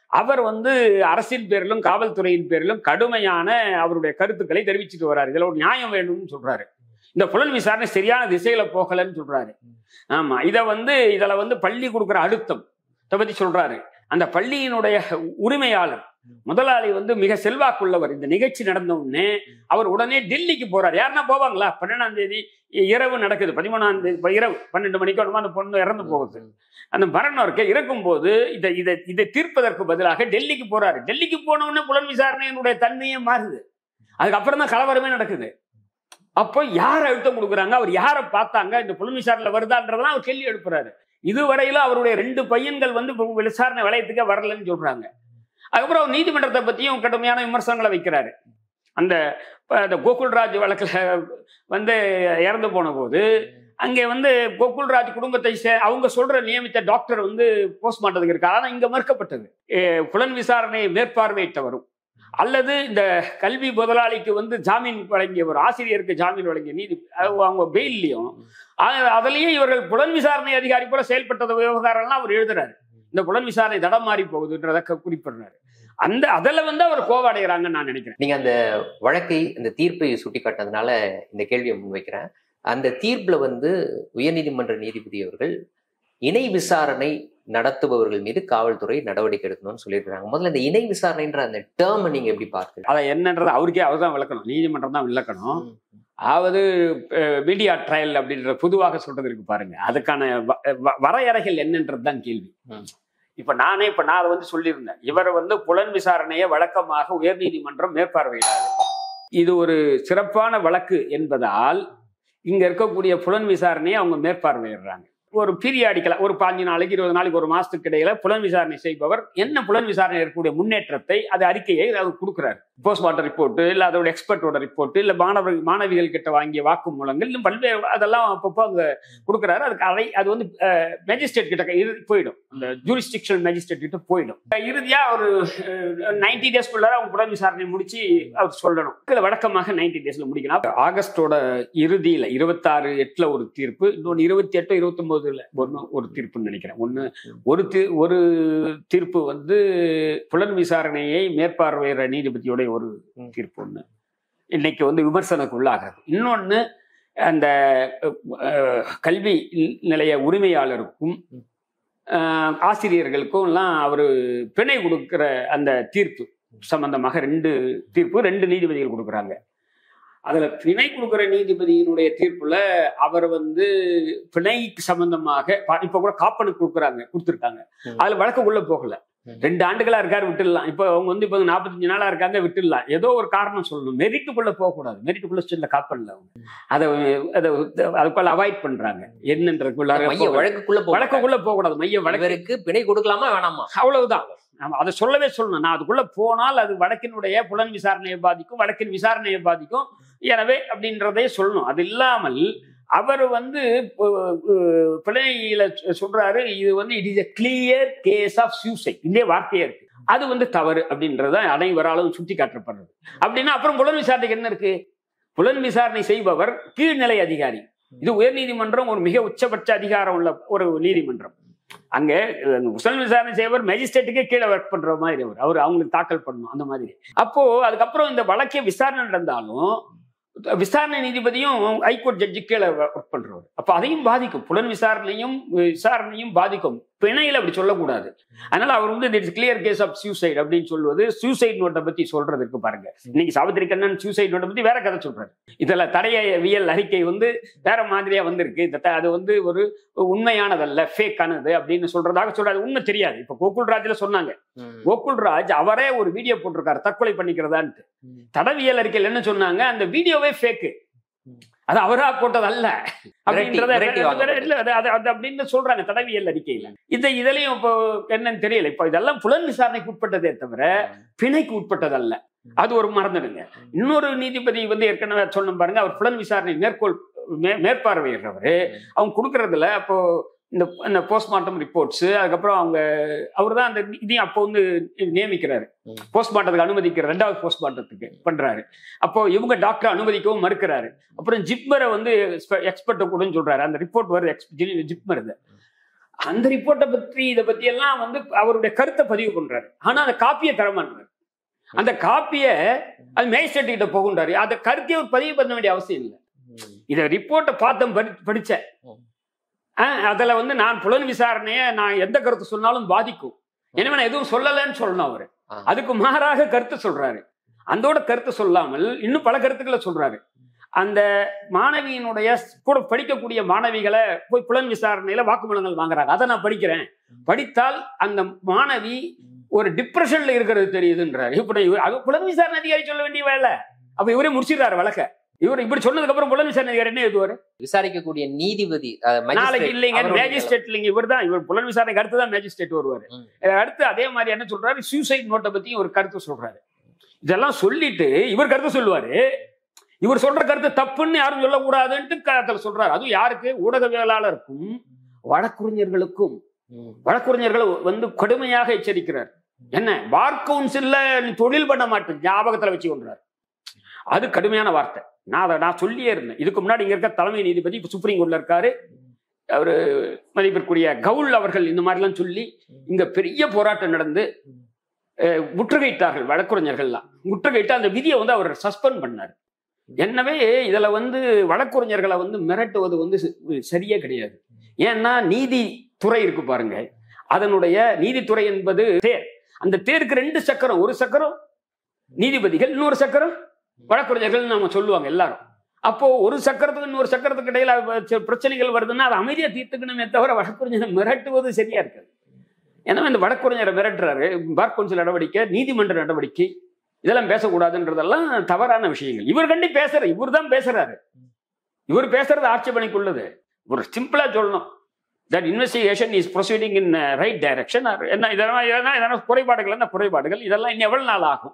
அவர் வந்து அரசின் பேரிலும் காவல்துறையின் பேரிலும் கடுமையான அவருடைய கருத்துக்களை தெரிவிச்சுட்டு வர்றாரு இதுல ஒரு நியாயம் வேணும்னு சொல்றாரு இந்த புலன் விசாரணை சரியான திசையில போகலன்னு சொல்றாரு ஆமா இத வந்து இதுல வந்து பள்ளி கொடுக்குற அழுத்தம் இதை பத்தி சொல்றாரு அந்த பள்ளியினுடைய உரிமையாளர் முதலாளி வந்து மிக செல்வாக்குள்ளவர் இந்த நிகழ்ச்சி நடந்த உடனே அவர் உடனே டெல்லிக்கு போறார் யாருன்னா போவாங்களா பன்னெண்டாம் தேதி இரவு நடக்குது பதிமூணாம் தேதி இப்ப இரவு பன்னெண்டு மணிக்கு வருமா அந்த பொண்ணு இறந்து போகுது அந்த மரணம் இருக்க இறக்கும் போது இதை இதை இதை தீர்ப்பதற்கு பதிலாக டெல்லிக்கு போறாரு டெல்லிக்கு போன உடனே புலன் விசாரணையினுடைய தன்மையே மாறுது அதுக்கப்புறம் தான் கலவரமே நடக்குது அப்போ யார் அழுத்தம் கொடுக்குறாங்க அவர் யாரை பார்த்தாங்க இந்த புலன் விசாரணையில் வருதான்றதெல்லாம் அவர் கேள்வி எழுப்புறாரு இதுவரையிலும் அவருடைய ரெண்டு பையன்கள் வந்து இப்ப விசாரணை வளையத்துக்கே வரலன்னு சொல்றாங்க அதுக்கப்புறம் அவர் நீதிமன்றத்தை பத்தியும் கடுமையான விமர்சனங்களை வைக்கிறாரு அந்த இப்ப அந்த கோகுல்ராஜ் வழக்குல வந்து இறந்து போன போது அங்கே வந்து கோகுல்ராஜ் குடும்பத்தை சே- அவங்க சொல்ற நியமித்த டாக்டர் வந்து போஸ்ட்மார்ட்டத்துக்கு இருக்காரு ஆனா இங்க மறுக்கப்பட்டது எ, புலன் விசாரணையை மேற்பார்வையிட்டவரும் அல்லது இந்த கல்வி முதலாளிக்கு வந்து ஜாமீன் வழங்கிய ஒரு ஆசிரியருக்கு ஜாமீன் வழங்கிய நீதி அது அவங்க பெயில்லையும் அதுலயும் இவர்கள் புலன் விசாரணை அதிகாரி போல செயல்பட்டது விவகாரம்லாம் அவர் எழுதுறாரு இந்த புலன் விசாரணை தடம் மாறி போகுதுன்றத க- குறிப்பிடுறாரு அந்த அதில் வந்து அவர் கோவடைகிறாங்கன்னு நான் நினைக்கிறேன் நீங்க அந்த வழக்கை அந்த தீர்ப்பை சுட்டி காட்டினதுனால இந்த கேள்வியை முன்வைக்கிறேன் அந்த தீர்ப்புல வந்து உயர்நீதிமன்ற நீதிபதி அவர்கள் இணை விசாரணை நடத்துபவர்கள் மீது காவல்துறை நடவடிக்கை எடுக்கணும்னு சொல்லியிருக்காங்க முதல்ல இந்த இணை விசாரணைன்ற அந்த டேர்ம் நீங்க எப்படி பார்க்குறீங்க அதை என்னன்றது அவருக்கே அவர் தான் விளக்கணும் நீதிமன்றம் தான் விளக்கணும் அதாவது மீடியா ட்ரையல் அப்படின்ற பொதுவாக சொல்றது இருக்கு பாருங்க அதுக்கான வ- வ- வரையறைகள் என்னன்றது தான் கேள்வி ம். இப்ப நானே இப்ப நான் அதை வந்து சொல்லியிருந்தேன் இவர் வந்து புலன் விசாரணையை வழக்கமாக உயர்நீதிமன்றம் மேற்பார்வையிடாது இது ஒரு சிறப்பான வழக்கு என்பதால் இங்க இருக்கக்கூடிய புலன் விசாரணையை அவங்க மேற்பார்வையிடுறாங்க ஒரு பீரியாடிக்கலா ஒரு பாஞ்சு நாளைக்கு இருபது நாளைக்கு ஒரு மாசத்துக்கு இடையில புலன் விசாரணை செய்பவர் என்ன புலன் விசாரணை இருக்கக்கூடிய முன்னேற்றத்தை அது அறிக்கையை அவர் கொடுக்குறாரு போஸ்ட்மார்ட்டம் ரிப்போர்ட் இல்ல அதோட எக்ஸ்பர்ட்டோட ரிப்போர்ட் இல்ல மாணவர்கள் மாணவிகள் கிட்ட வாங்கிய வாக்குமூலங்கள் இன்னும் பல்வேறு அதெல்லாம் அப்பப்போ அங்க கொடுக்குறாரு அதுக்கு அதை அது வந்து மேஜிஸ்ட்ரேட் கிட்ட இரு- போயிடும் அந்த ஜூரிஸ்டிக்ஷனல் மேஜிஸ்ட்ரேட் கிட்ட போயிடும் இறுதியா ஒரு நைன்டி டேஸ்க்குள்ளார அவங்க புலன் விசாரணை முடிச்சு அவர் சொல்லணும் இதுல வழக்கமாக நைன்டி டேஸ்ல முடிக்கலாம் ஆகஸ்டோட இறுதியில இருபத்தாறு எட்டுல ஒரு தீர்ப்பு இன்னொன்று இருபத்தி எட்டு இருபத்தொன்பதுல ஒன்று ஒரு தீர்ப்புன்னு நினைக்கிறேன் ஒன்று ஒரு தீ ஒரு தீர்ப்பு வந்து புலன் விசாரணையை மேற்பார்வையிற நீதிபதியோட ஒரு ம். தீர்ப்பு ஒன்று இன்னைக்கு வந்து விமர்சனக்கு உள்ளாகிறது இன்னொன்று அந்த அஹ், கல்வி நிலைய உரிமையாளருக்கும் ம். அஹ், ஆசிரியர்களுக்கும் எல்லாம் அவர் பிணை கொடுக்கிற அந்த தீர்ப்பு சம்பந்தமாக ரெண்டு தீர்ப்பு ரெண்டு நீதிபதிகள் கொடுக்குறாங்க அதுல பிணை கொடுக்குற நீதிபதியினுடைய தீர்ப்புல அவர் வந்து பிணை சம்பந்தமாக ப- இப்ப கூட காப்பனுக்கு கொடுக்குறாங்க கொடுத்துருக்காங்க ம். அதுல வழக்குக்குள்ள போகல ம். ரெண்டு ஆண்டுகளா இருக்காரு விட்டுடலாம் இப்ப அவங்க வந்து இப்ப நாற்பத்தஞ்சு நாளா இருக்காங்க விட்டுடலாம் ஏதோ ஒரு காரணம் சொல்லணும் மெரிட்டுக்குள்ள போகக்கூடாது மெரிட்டுக்குள்ள சொல்ல காப்பன்ல அவங்க அதை அதை அதுக்குள்ள அவாய்ட் பண்றாங்க என்னன்றதுக்குள்ள மைய வழக்குக்குள்ள போக வழக்குக்குள்ள போகக்கூடாது மைய வழக்கு இவருக்கு பிணை கொடுக்கலாமா வேணாமா அவ்வளவுதான் ஆமா அதை சொல்லவே சொல்லணும் நான் அதுக்குள்ள போனால் அது வழக்கினுடைய புலன் விசாரணையை பாதிக்கும் வழக்கின் விசாரணையை பாதிக்கும் எனவே அப்படின்றதே சொல்லணும் அது இல்லாமல் அவர் வந்து அஹ், அஹ், பிணையில சொல்றாரு இது வந்து it is a clear case of suicide இந்த வார்த்தையே இருக்கு அது வந்து தவறு அப்படின்றத அனைவராலும் சுட்டி காட்டப்படுறது அப்படின்னா அப்புறம் புலன் விசாரணைக்கு என்ன இருக்கு புலன் விசாரணை செய்பவர் கீழ்நிலை அதிகாரி இது உயர்நீதிமன்றம் ஒரு மிக உச்சபட்ச அதிகாரம் உள்ள ஒரு நீதிமன்றம் அங்க அஹ், புலன் விசாரணை செய்பவர் மேஜிஸ்ட்ரேட்டுக்கே கீழே ஒர்க் பண்ற மாதிரி அவர் அவர் அவங்களுக்கு தாக்கல் பண்ணணும் அந்த மாதிரி அப்போ அதுக்கப்புறம் இந்த வழக்கே விசாரணை நடந்தாலும் விசாரணை நீதிபதியும் ஹைகோர்ட் ஜட்ஜு கீழே ஒர்க் பண்றவர் அப்ப அதையும் பாதிக்கும் புலன் விசாரணையும் விசாரணையும் பாதிக்கும் பிணையில அப்படி சொல்லக்கூடாது அதனால அவர் வந்து it's clear case of suicide அப்படின்னு சொல்லுவது சூசைட் நோட்டை பத்தி சொல்றதுக்கு பாருங்க இன்னைக்கு சாவித்திரி கண்ணன் சூசைட் நோட்டை பத்தி வேற கதை சொல்றாரு இதுல தடையவியல் அறிக்கை வந்து வேற மாதிரியா வந்திருக்கு இந்த த- அது வந்து ஒரு உண்மையானதல்ல ஃபேக் ஆனது அப்படின்னு சொல்றதாக சொல்றாரு உண்மை தெரியாது இப்ப கோகுல்ராஜ்ல சொன்னாங்க ம். கோகுல்ராஜ் அவரே ஒரு வீடியோ போட்டிருக்காரு தற்கொலை பண்ணிக்கிறதான்ட்டு ம். தடவியல் அறிக்கையில் என்ன சொன்னாங்க அந்த வீடியோவே ஃபேக்கு ம். அது அவரா போட்டது அல்ல அப்படின்றத மிரட்டி வாங்கப்பட்டது. இல்ல, அது- அது- அது அப்படின்னு சொல்றாங்க தடவியல் அறிக்கையில இந்த இதுலயும் இப்போ என்னன்னு தெரியல இப்போ இதெல்லாம் புலன் விசாரணைக்கு உட்பட்டதே தவிர பிணைக்கு உட்பட்டது அல்ல அது ஒரு மறந்துடுங்க இன்னொரு நீதிபதி வந்து ஏற்கனவே சொன்ன பாருங்க அவர் புலன் விசாரணை மேற்கோள் மே- மேற்பார்வையிடுறவர் அவங்க கொடுக்கறதுல அப்போ இந்த இந்த போஸ்ட்மார்ட்டம் ரிப்போர்ட்ஸ் அதுக்கப்புறம் அவங்க அவர் தான் அந்த இதையும் அப்போ வந்து நியமிக்கிறாரு ம். போஸ்ட்மார்ட்டத்துக்கு அனுமதிக்கிற ரெண்டாவது போஸ்ட்மார்ட்டத்துக்கு பண்றாரு அப்போ இவங்க டாக்டர் அனுமதிக்கவும் மறுக்கிறாரு அப்புறம் ஜிப்மரை வந்து எக்ஸ்பர்ட்டை கூடன்னு சொல்றாரு அந்த ரிப்போர்ட் வருது எக்ஸ் ஜிப்மர் இது அந்த ரிப்போர்ட்டை பற்றி இதை பத்தி எல்லாம் வந்து அவருடைய கருத்தை பதிவு பண்றாரு ஆனா அந்த காப்பியை தரமாட்டாரு அந்த காப்பியை அது மேஜிஸ்ட்ரேட் கிட்ட போகுன்றாரு அந்த கருத்தையே ஒரு பதிவு பண்ண வேண்டிய அவசியம் இல்லை இதை ரிப்போர்ட்டை பார்த்தேன் படி படித்தேன் ம். அதில் வந்து நான் புலன் விசாரணையை நான் எந்த கருத்து சொன்னாலும் பாதிக்கும் எனவே நான் எதுவும் சொல்லலைன்னு சொல்லணும் அவரு ஆ. அதுக்கு மாறாக கருத்து சொல்றாரு அந்தோட கருத்து சொல்லாமல் இன்னும் பல கருத்துக்களை சொல்றாரு அந்த மாணவியினுடைய கூட படிக்கக்கூடிய மாணவிகளை போய் புலன் விசாரணையில வாக்குமூலங்கள் வாங்குறாங்க அதை நான் படிக்கிறேன் படித்தால் அந்த மாணவி ஒரு டிப்ரெஷன்ல இருக்கிறது தெரியுதுன்றாரு இப்படி இவர் அது புலன் விசாரணை அதிகாரி சொல்ல வேண்டிய வேலை அப்ப இவரே முடிச்சிடுறாரு வழக்க இவர் இப்படி சொன்னதுக்கு அப்புறம் புலன் விசாரணை அதிகாரி என்ன எழுதுவாரு விசாரிக்கக்கூடிய நீதிபதி அஹ், நாளைக்கு magistrate இல்லைங்க அவருடைய மேஜிஸ்ட்ரேட் இல்லைங்க இவர் தான் இவர் புலன் விசாரணைக்கு அடுத்து தான் மேஜிஸ்ட்ரேட் வருவாரு ம். அடுத்து அதே மாதிரி என்ன சொல்றாரு சூசைட் நோட்டை பத்தியும் ஒரு கருத்து சொல்றாரு இதெல்லாம் சொல்லிட்டு இவர் கருத்து சொல்லுவாரு இவர் சொல்ற கருத்து தப்புன்னு யாரும் சொல்லக்கூடாதுன்ட்டு கருத்துல சொல்றாரு அதுவும் யாருக்கு ஊடகவியலாளருக்கும் வழக்குரைஞர்களுக்கும் ம். வழக்குரைஞர்கள் வந்து கடுமையாக எச்சரிக்கிறார் என்ன பார் கவுன்சில்ல நீ தொழில் பண்ண மாட்டேன் ஞாபகத்துல வச்சு கொண்டார் அது கடுமையான வார்த்தை நான் அதை நான் சொல்லியே இருந்தேன் இதுக்கு முன்னாடி இங்க இருக்க தலைமை நீதிபதி இப்ப சுப்ரீம் கோர்ட்ல இருக்காரு அவரு மதிப்பிற்குரிய கவுல் அவர்கள் இந்த மாதிரிலாம் சொல்லி இங்க பெரிய போராட்டம் நடந்து அஹ், முற்றுகையிட்டார்கள் வழக்குரைஞர்கள்லாம் முற்றுகையிட்டு அந்த விதியை வந்து அவர் சஸ்பெண்ட் பண்ணார் எனவே இதுல வந்து வழக்குரைஞர்களை வந்து மிரட்டுவது வந்து சி- சரியே கிடையாது ஏன்னா நீதித்துறை இருக்கு பாருங்க அதனுடைய நீதித்துறை என்பது தேர் அந்த தேருக்கு ரெண்டு சக்கரம் ஒரு சக்கரம் நீதிபதிகள் இன்னொரு சக்கரம் வழக்குரைஞர்கள் நம்ம சொல்லுவாங்க எல்லாரும் அப்போ ஒரு சக்கரத்துக்கு இன்னொரு சக்கரத்துக்கு இடையில வ- பிரச்சனைகள் வருதுன்னா அதை அமைதியா தீர்த்துக்கணுமே தவிர வழக்குரைஞரை மிரட்டுவது சரியா இருக்காது எனவே இந்த வழக்குரைஞரை மிரட்டுறாரு பார் கவுன்சில் நடவடிக்கை நீதிமன்ற நடவடிக்கை இதெல்லாம் பேசக்கூடாதுன்றதெல்லாம் தவறான விஷயங்கள் இவர் கண்டி பேசுற இவர் தான் பேசுறாரு இவர் பேசுறது ஆட்சேபனைக்குள்ளது ஒரு சிம்பிளா சொல்லணும் that investigation is proceeding in right direction என்ன இதெல்லாம் இதெல்லாம் இதெல்லாம் குறைபாடுகள் என்ன குறைபாடுகள் இதெல்லாம் இன்னும் எவ்வளவு நாள் ஆகும்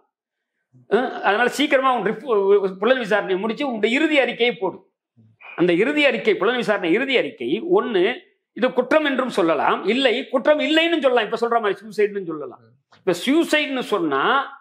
அஹ் அதனால சீக்கிரமா உன் ரிப்போ- புலன் விசாரணையை முடிச்சு உங்க இறுதி அறிக்கையை போடு அந்த இறுதி அறிக்கை புலன் விசாரணை இறுதி அறிக்கை ஒண்ணு இது குற்றம் என்றும் சொல்லலாம் இல்லை குற்றம் இல்லைன்னு சொல்லலாம் இப்ப சொல்ற மாதிரி சூசைட்னு சொல்லலாம் இப்ப சூசைட்னு சொன்னா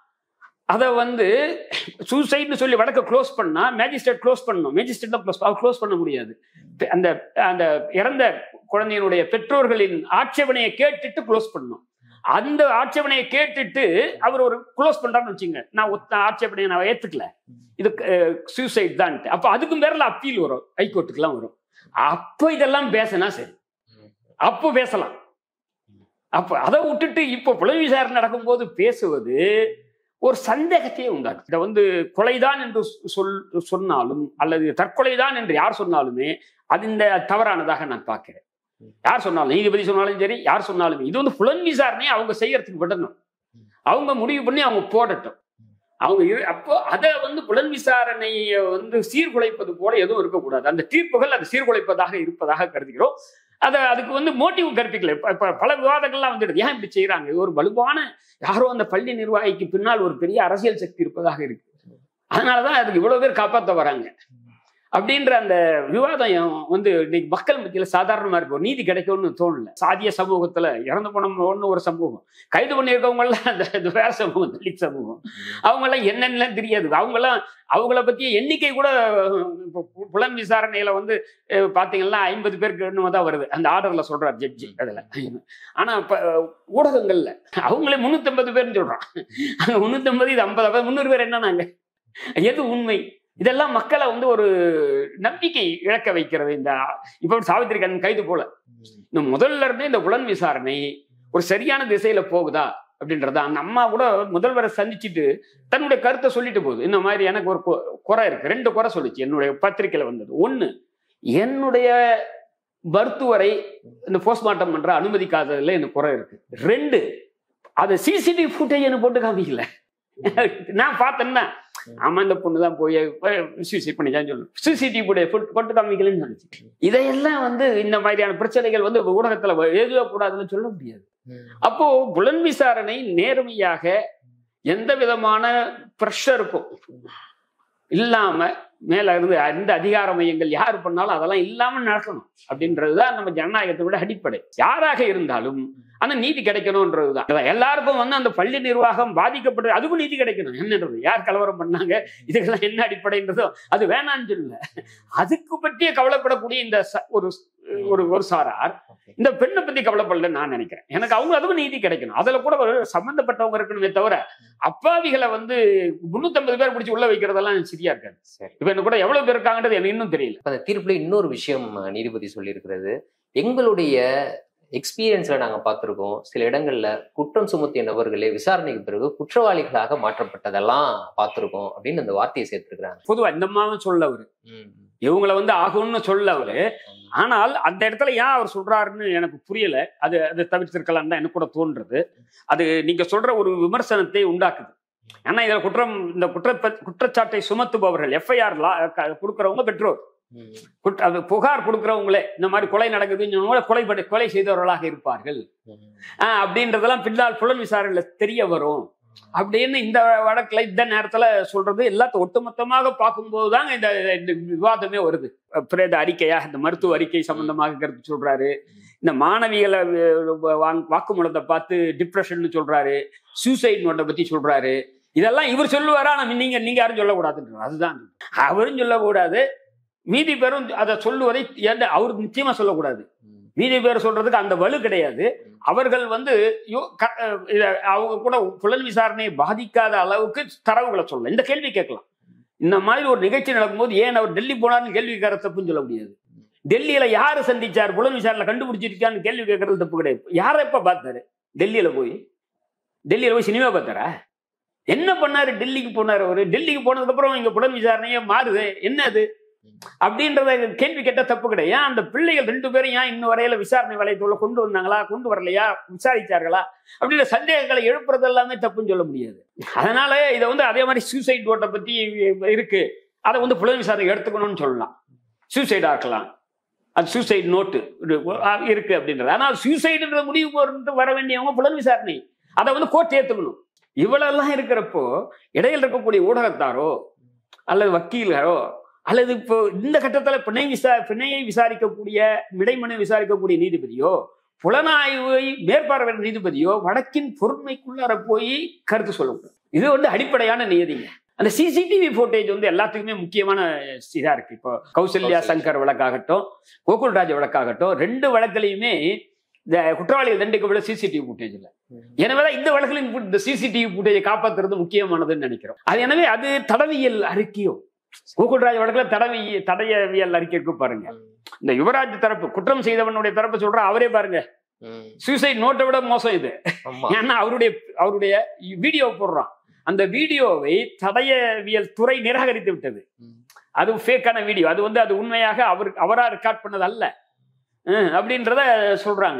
அதை வந்து சூசைட்னு சொல்லி வழக்க க்ளோஸ் பண்ணா மேஜிஸ்ட்ரேட் க்ளோஸ் பண்ணணும் மேஜிஸ்ட்ரேட் தான் க்ளோஸ் க்ளோஸ் பண்ண முடியாது பெ- அந்த அந்த இறந்த குழந்தையினுடைய பெற்றோர்களின் ஆட்சேபனையை கேட்டுட்டு க்ளோஸ் பண்ணணும் அந்த ஆட்சேபனையை கேட்டுட்டு அவர் ஒரு க்ளோஸ் பண்றான்னு வச்சுங்க நான் ஒத்த ஆட்சேபனையை நான் ஏத்துக்கல இது சூசைட் தான் அப்ப அதுக்கும் பேர்ல அப்பீல் வரும் ஹைகோர்ட்டுக்கெல்லாம் வரும் அப்போ இதெல்லாம் பேசினா சரி அப்போ பேசலாம் அப்ப அதை விட்டுட்டு இப்போ புலன் விசாரணை நடக்கும்போது பேசுவது ஒரு சந்தேகத்தையே உண்டாக்கும் இதை வந்து கொலைதான் என்று சொல் சொன்னாலும் அல்லது தற்கொலைதான் என்று யார் சொன்னாலுமே அது இந்த தவறானதாக நான் பார்க்கிறேன் யார் சொன்னாலும் நீதிபதி சொன்னாலும் சரி யார் சொன்னாலும் இது வந்து புலன் விசாரணை அவங்க செய்யறதுக்கு விடணும் அவங்க முடிவு பண்ணி அவங்க போடட்டும் அவங்க இரு- அப்போ அதை வந்து புலன் விசாரணையை வந்து சீர்குலைப்பது போல எதுவும் இருக்கக்கூடாது அந்த தீர்ப்புகள் அது சீர்குலைப்பதாக இருப்பதாக கருதுகிறோம் அதை அதுக்கு வந்து மோட்டிவ் கற்பிக்கல இப்ப இப்ப பல விவாதங்கள்லாம் வந்துடுது ஏன் இப்படி செய்யறாங்க இது ஒரு வலுவான யாரோ அந்த பள்ளி நிர்வாகிக்கு பின்னால் ஒரு பெரிய அரசியல் சக்தி இருப்பதாக இருக்கு அதனாலதான் அதுக்கு இவ்வளவு பேர் காப்பாற்ற வராங்க அப்படின்ற அந்த விவாதம் வந்து இன்னைக்கு மக்கள் மத்தியில சாதாரணமா இருக்கு ஒரு நீதி கிடைக்கும்னு தோணல சாதிய சமூகத்துல இறந்து போன ஒண்ணு ஒரு சமூகம் கைது பண்ணியிருக்கவங்க எல்லாம் அந்த இந்த வேற சமூகம் தலித் சமூகம் அவங்க எல்லாம் என்னென்ன தெரியாது அவங்க எல்லாம் அவங்கள பத்திய எண்ணிக்கை கூட இப்போ பு- புலன் விசாரணையில வந்து அஹ், பாத்தீங்கன்னா ஐம்பது பேருக்கு என்னமோ தான் வருது அந்த ஆர்டர்ல சொல்றார் ஜட்ஜி அதுல ஆனா இப்ப ஊடகங்கள்ல அவங்களே முன்னூத்தி பேர்னு சொல்றான் அங்க முன்னூத்தி இது ஐம்பது முந்நூறு பேர் என்னன்னாங்க எது உண்மை இதெல்லாம் மக்களை வந்து ஒரு நம்பிக்கை இழக்க வைக்கிறது இந்த இப்ப சாவித்திரி கண்ணன் கைது போல இந்த முதல்ல இருந்தே இந்த புலன் விசாரணை ஒரு சரியான திசையில போகுதா அப்படின்றத அந்த அம்மா கூட முதல்வரை சந்திச்சுட்டு தன்னுடைய கருத்தை சொல்லிட்டு போகுது இந்த மாதிரி எனக்கு ஒரு கொ- குறை இருக்கு ரெண்டு குறை சொல்லுச்சு என்னுடைய பத்திரிக்கையில வந்தது ஒண்ணு என்னுடைய மருத்துவரை இந்த போஸ்ட்மார்ட்டம் பண்ற அனுமதிக்காததுல எனக்கு குறை இருக்கு ரெண்டு அது சிசிடிவி ஃபுட்டேஜ் எனக்கு போட்டு காமிக்கல நான் பார்த்தேன்னா ஆமா இந்த பொண்ணு தான் போய் சூசைட் பண்ணிச்சான்னு சொல்லு சிசிடிவி ஃபுட்டேஜ் போட்டு காமிக்கலன்னு சொல்லிச்சு இதையெல்லாம் வந்து இந்த மாதிரியான பிரச்சனைகள் வந்து ஊடகத்துல எழுதவே கூடாதுன்னு சொல்ல முடியாது அப்போ புலன் விசாரணை நேர்மையாக எந்த விதமான ப்ரெஷருக்கும் இல்லாம மேல இருந்து எந்த அதிகார மையங்கள் யார் பண்ணாலும் அதெல்லாம் இல்லாம நடக்கணும் அப்படின்றதுதான் நம்ம ஜனநாயகத்தோட அடிப்படை யாராக இருந்தாலும் அந்த நீதி கிடைக்கணும்ன்றதுதான் அதான் எல்லாருக்கும் வந்து அந்த பள்ளி நிர்வாகம் பாதிக்கப்பட்டது அதுக்கும் நீதி கிடைக்கணும் என்னன்றது யார் கலவரம் பண்ணாங்க இதுக்கெல்லாம் என்ன அடிப்படைன்றதோ அது வேணான்னு சொல்லல அதுக்கு பற்றிய கவலைப்படக்கூடிய இந்த ச- ஒரு ஒரு ஒரு சாரார் இந்த பெண்ணை பத்தி கவலைப்படல நான் நினைக்கிறேன் எனக்கு அவங்க அதுவும் நீதி கிடைக்கணும் அதுல கூட ஒரு சம்பந்தப்பட்டவங்க இருக்கணுமே தவிர அப்பாவிகளை வந்து முன்னூத்தம்பது பேர் பிடிச்சி உள்ள வைக்கிறதெல்லாம் சரியா இருக்காது சரி இப்ப என்ன கூட எவ்வளவு பேர் இருக்காங்கன்றது எனக்கு இன்னும் தெரியல இப்ப அந்த தீர்ப்புல இன்னொரு விஷயம் அஹ், நீதிபதி சொல்லியிருக்கிறது எங்களுடைய எக்ஸ்பீரியன்ஸ்ல நாங்க பார்த்திருக்கோம் சில இடங்கள்ல குற்றம் சுமத்திய நபர்களே விசாரணைக்கு பிறகு குற்றவாளிகளாக மாற்றப்பட்டதெல்லாம் பார்த்திருக்கோம் அப்படின்னு அந்த வார்த்தையை சேர்த்திருக்கிறாங்க பொதுவா இந்த மாவும் சொல்ல அவரு இவங்களை வந்து ஆகும்னு சொல்ல அவரு ஆனால் அந்த இடத்துல ஏன் அவர் சொல்றாருன்னு எனக்கு புரியல அது அதை தவிர்த்திருக்கலாம் தான் எனக்கு கூட தோன்றுறது அது நீங்க சொல்ற ஒரு விமர்சனத்தை உண்டாக்குது ஏன்னா இதுல குற்றம் இந்த குற்ற குற்றச்சாட்டை சுமத்துபவர்கள் எஃப்ஐஆர் கொடுக்கறவங்க பெற்றோர் குற்ற அது புகார் கொடுக்கறவங்களே இந்த மாதிரி கொலை நடக்குதுன்னு கொலை படி- கொலை செய்தவர்களாக இருப்பார்கள் ஆஹ் அப்படின்றதெல்லாம் பின்னால் புலன் விசாரணையில தெரிய வரும் அப்படின்னு இந்த வழக்குல இந்த நேரத்துல சொல்றது எல்லாத்தையும் ஒட்டுமொத்தமாக பார்க்கும்போது தாங்க இந்த இந்த விவாதமே வருது பிரேத அறிக்கையா இந்த மருத்துவ அறிக்கை சம்பந்தமாக கருத்து சொல்றாரு இந்த மாணவிகளை அஹ், வாங்க- வாக்குமூலத்தை பார்த்து டிப்ரெஷன் சொல்றாரு சூசைட் நோட்டை பத்தி சொல்றாரு இதெல்லாம் இவர் சொல்லுவாரா ஆனா நீங்க நீங்க யாரும் சொல்லக்கூடாதுன்றார் அதுதான் அவரும் சொல்லக்கூடாது மீதி பேரும் அதை சொல்லுவதை ஏன்டா அவர் நிச்சயமா சொல்லக்கூடாது மீதி பேர் சொல்றதுக்கு அந்த வலு கிடையாது அவர்கள் வந்து யோ- க- அஹ் இத அவங்க கூட புலன் விசாரணையை பாதிக்காத அளவுக்கு தரவுகளை சொல்லலாம் இந்த கேள்வி கேட்கலாம் இந்த மாதிரி ஒரு நிகழ்ச்சி நடக்கும்போது ஏன் அவர் டெல்லி போனார்னு கேள்வி கேட்கற தப்புன்னு சொல்ல முடியாது டெல்லியில யாரு சந்திச்சார் புலன் விசாரணை கண்டுபிடிச்சிருக்கான்னு கேள்வி கேட்கறது தப்பு கிடையாது யாரை எப்ப பார்த்தாரு டெல்லியில போய் டெல்லியில போய் சினிமா பார்த்தாரா என்ன பண்ணாரு டெல்லிக்கு போனாரு அவரு டெல்லிக்கு போனதுக்கு அப்புறம் இங்க புலன் விசாரணையே மாறுது என்ன அது அப்படின்றத கேள்வி கேட்ட தப்பு கிடையாது ஏன் அந்த பிள்ளைகள் ரெண்டு பேரும் ஏன் இன்னும் வரையில விசாரணை வளையத்துள்ள கொண்டு வந்தாங்களா கொண்டு வரலையா விசாரிச்சார்களா அப்படின்ற சந்தேகங்களை எழுப்புறது எல்லாமே தப்புன்னு சொல்ல முடியாது அதனால இதை வந்து அதே மாதிரி சூசைட் நோட்டை பத்தி இருக்கு அதை வந்து புலன் விசாரணை எடுத்துக்கணும்னு சொல்லலாம் சூசைடா இருக்கலாம் அது சூசைட் நோட்டு இருக்கு அப்படின்றது ஆனால் சூசைடுன்ற முடிவு போறது வர வேண்டியவங்க புலன் விசாரணை அதை வந்து கோர்ட் ஏத்துக்கணும் இவ்வளெல்லாம் இருக்கிறப்போ இடையில் இருக்கக்கூடிய ஊடகத்தாரோ அல்லது வக்கீலரோ அல்லது இப்போ இந்த கட்டத்துல பிணை விசா பிணையை விசாரிக்கக்கூடிய இடைமனை விசாரிக்கக்கூடிய நீதிபதியோ புலனாய்வை மேற்பார்வை நீதிபதியோ வழக்கின் பொறுமைக்குள்ளார போய் கருத்து சொல்லக்கூடாது இது வந்து அடிப்படையான நியதிங்க அந்த சிசிடிவி ஃபுட்டேஜ் வந்து எல்லாத்துக்குமே முக்கியமான இதா இருக்கு இப்போ கௌசல்யா சங்கர் வழக்காகட்டும் கோகுல்ராஜ் வழக்காகட்டும் ரெண்டு வழக்குலையுமே இந்த குற்றவாளிகள் தண்டிக்கப்பட சிசிடிவி ஃபுட்டேஜ் இல்லை எனவேதான் இந்த வழக்கில் இந்த சிசிடிவி ஃபுட்டேஜை காப்பாத்துறது முக்கியமானதுன்னு நினைக்கிறோம் அது எனவே அது தடவியல் அறிக்கையோ கோகுல்ராஜ் வழக்குல தடவி தடயவியல் அறிக்கை இருக்கு பாருங்க இந்த யுவராஜ் தரப்பு குற்றம் செய்தவனுடைய தரப்பு சொல்ற அவரே பாருங்க சூசைட் நோட்டை விட மோசம் இது ஆமா ஏன்னா அவருடைய அவருடைய வீடியோ போடுறான் அந்த வீடியோவை தடயவியல் துறை நிராகரித்து விட்டது ம். அது ஃபேக்கான வீடியோ அது வந்து அது உண்மையாக அவர் அவரா ரெக்கார்ட் பண்ணது அல்ல ஹம், அப்படின்றத சொல்றாங்க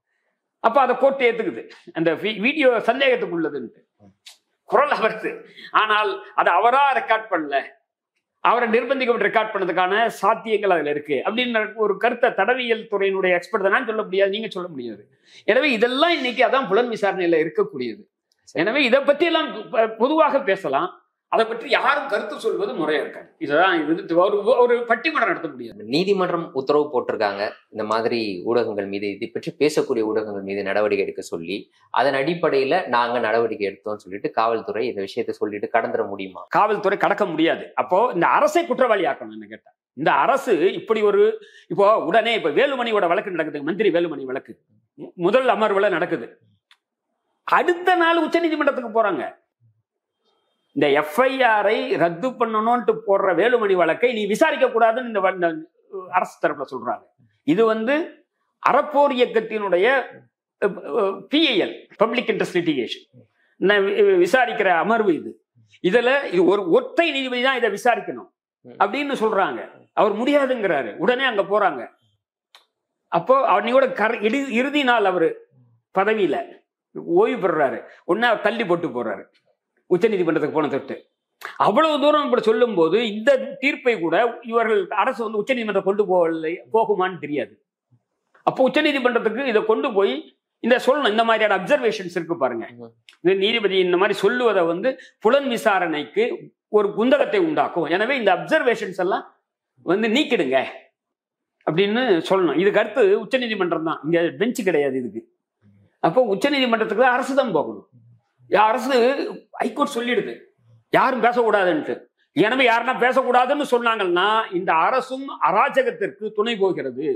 அப்ப அதை கோர்ட் ஏத்துக்குது அந்த வீ- வீடியோ சந்தேகத்துக்குள்ளதுன்ட்டு குரல் அவருக்கு ஆனால் அதை அவரா ரெக்கார்ட் பண்ணல அவரை நிர்பந்திக்கப்பட்டு ரெக்கார்ட் பண்ணதுக்கான சாத்தியங்கள் அதுல இருக்கு அப்படின்னு ஒரு கருத்தை தடவியல் துறையினுடைய எக்ஸ்பர்ட் தான் சொல்ல முடியாது நீங்க சொல்ல முடியாது எனவே இதெல்லாம் இன்னைக்கு அதான் புலன் விசாரணையில இருக்கக்கூடியது எனவே இதை பத்தி எல்லாம் பொ- பொதுவாக பேசலாம் அதை பற்றி யாரும் கருத்து சொல்வது முறையா இருக்காது இதுதான் இது ஒரு ஒரு பட்டிமன்றம் நடத்த முடியாது நீதிமன்றம் உத்தரவு போட்டிருக்காங்க இந்த மாதிரி ஊடகங்கள் மீது இதை பற்றி பேசக்கூடிய ஊடகங்கள் மீது நடவடிக்கை எடுக்க சொல்லி அதன் அடிப்படையில நாங்க நடவடிக்கை எடுத்தோம்னு சொல்லிட்டு காவல்துறை இந்த விஷயத்தை சொல்லிட்டு கடந்துட முடியுமா காவல்துறை கடக்க முடியாது அப்போ இந்த அரசை குற்றவாளி ஆக்கணும் என்ன கேட்டா இந்த அரசு இப்படி ஒரு இப்போ உடனே இப்ப வேலுமணியோட வழக்கு நடக்குது மந்திரி வேலுமணி வழக்கு மு- முதல் அமர்வுல நடக்குது அடுத்த நாள் உச்சநீதிமன்றத்துக்கு போறாங்க இந்த எஃப்ஐஆரை ரத்து பண்ணணும்ட்டு போடுற வேலுமணி வழக்கை நீ விசாரிக்க கூடாதுன்னு இந்த வ- இந்த அரசு தரப்புல சொல்றாங்க இது வந்து அறப்போர் இயக்கத்தினுடைய பிஐஎல் பப்ளிக் இன்ட்ரெஸ்ட் லிட்டிகேஷன் விசாரிக்கிற அமர்வு இது இதுல இது ஒரு ஒற்றை நீதிபதி தான் இதை விசாரிக்கணும் அப்படின்னு சொல்றாங்க அவர் முடியாதுங்கிறாரு உடனே அங்க போறாங்க அப்போ அன்னையோட கர இறு- இறுதி நாள் அவரு பதவியில ஓய்வு பெறுறாரு உடனே அவர் தள்ளி போட்டு போறாரு உச்சநீதிமன்றத்துக்கு போன தொட்டு அவ்வளவு தூரம் இப்படி சொல்லும்போது இந்த தீர்ப்பை கூட இவர்கள் அரசு வந்து உச்சநீதிமன்றம் கொண்டு போகலை போகுமான்னு தெரியாது அப்போ உச்சநீதிமன்றத்துக்கு இதை கொண்டு போய் இந்த சொல்லணும் இந்த மாதிரியான அப்சர்வேஷன்ஸ் இருக்கு பாருங்க ம். இது நீதிபதி இந்த மாதிரி சொல்லுவதை வந்து புலன் விசாரணைக்கு ஒரு குந்தகத்தை உண்டாக்கும் எனவே இந்த அப்சர்வேஷன்ஸ் எல்லாம் வந்து நீக்கிடுங்க அப்படின்னு சொல்லணும் இதுக்கு அடுத்து உச்சநீதிமன்றம் தான் இங்க பெஞ்ச் கிடையாது இதுக்கு அப்போ உச்சநீதிமன்றத்துக்கு தான் அரசு தான் போகணும் யா- அரசு ஹைகோர்ட் சொல்லிடுது யாரும் பேசக்கூடாதுன்ட்டு எனவே யாருன்னா பேசக்கூடாதுன்னு சொன்னாங்கன்னா இந்த அரசும் அராஜகத்திற்கு துணை போகிறது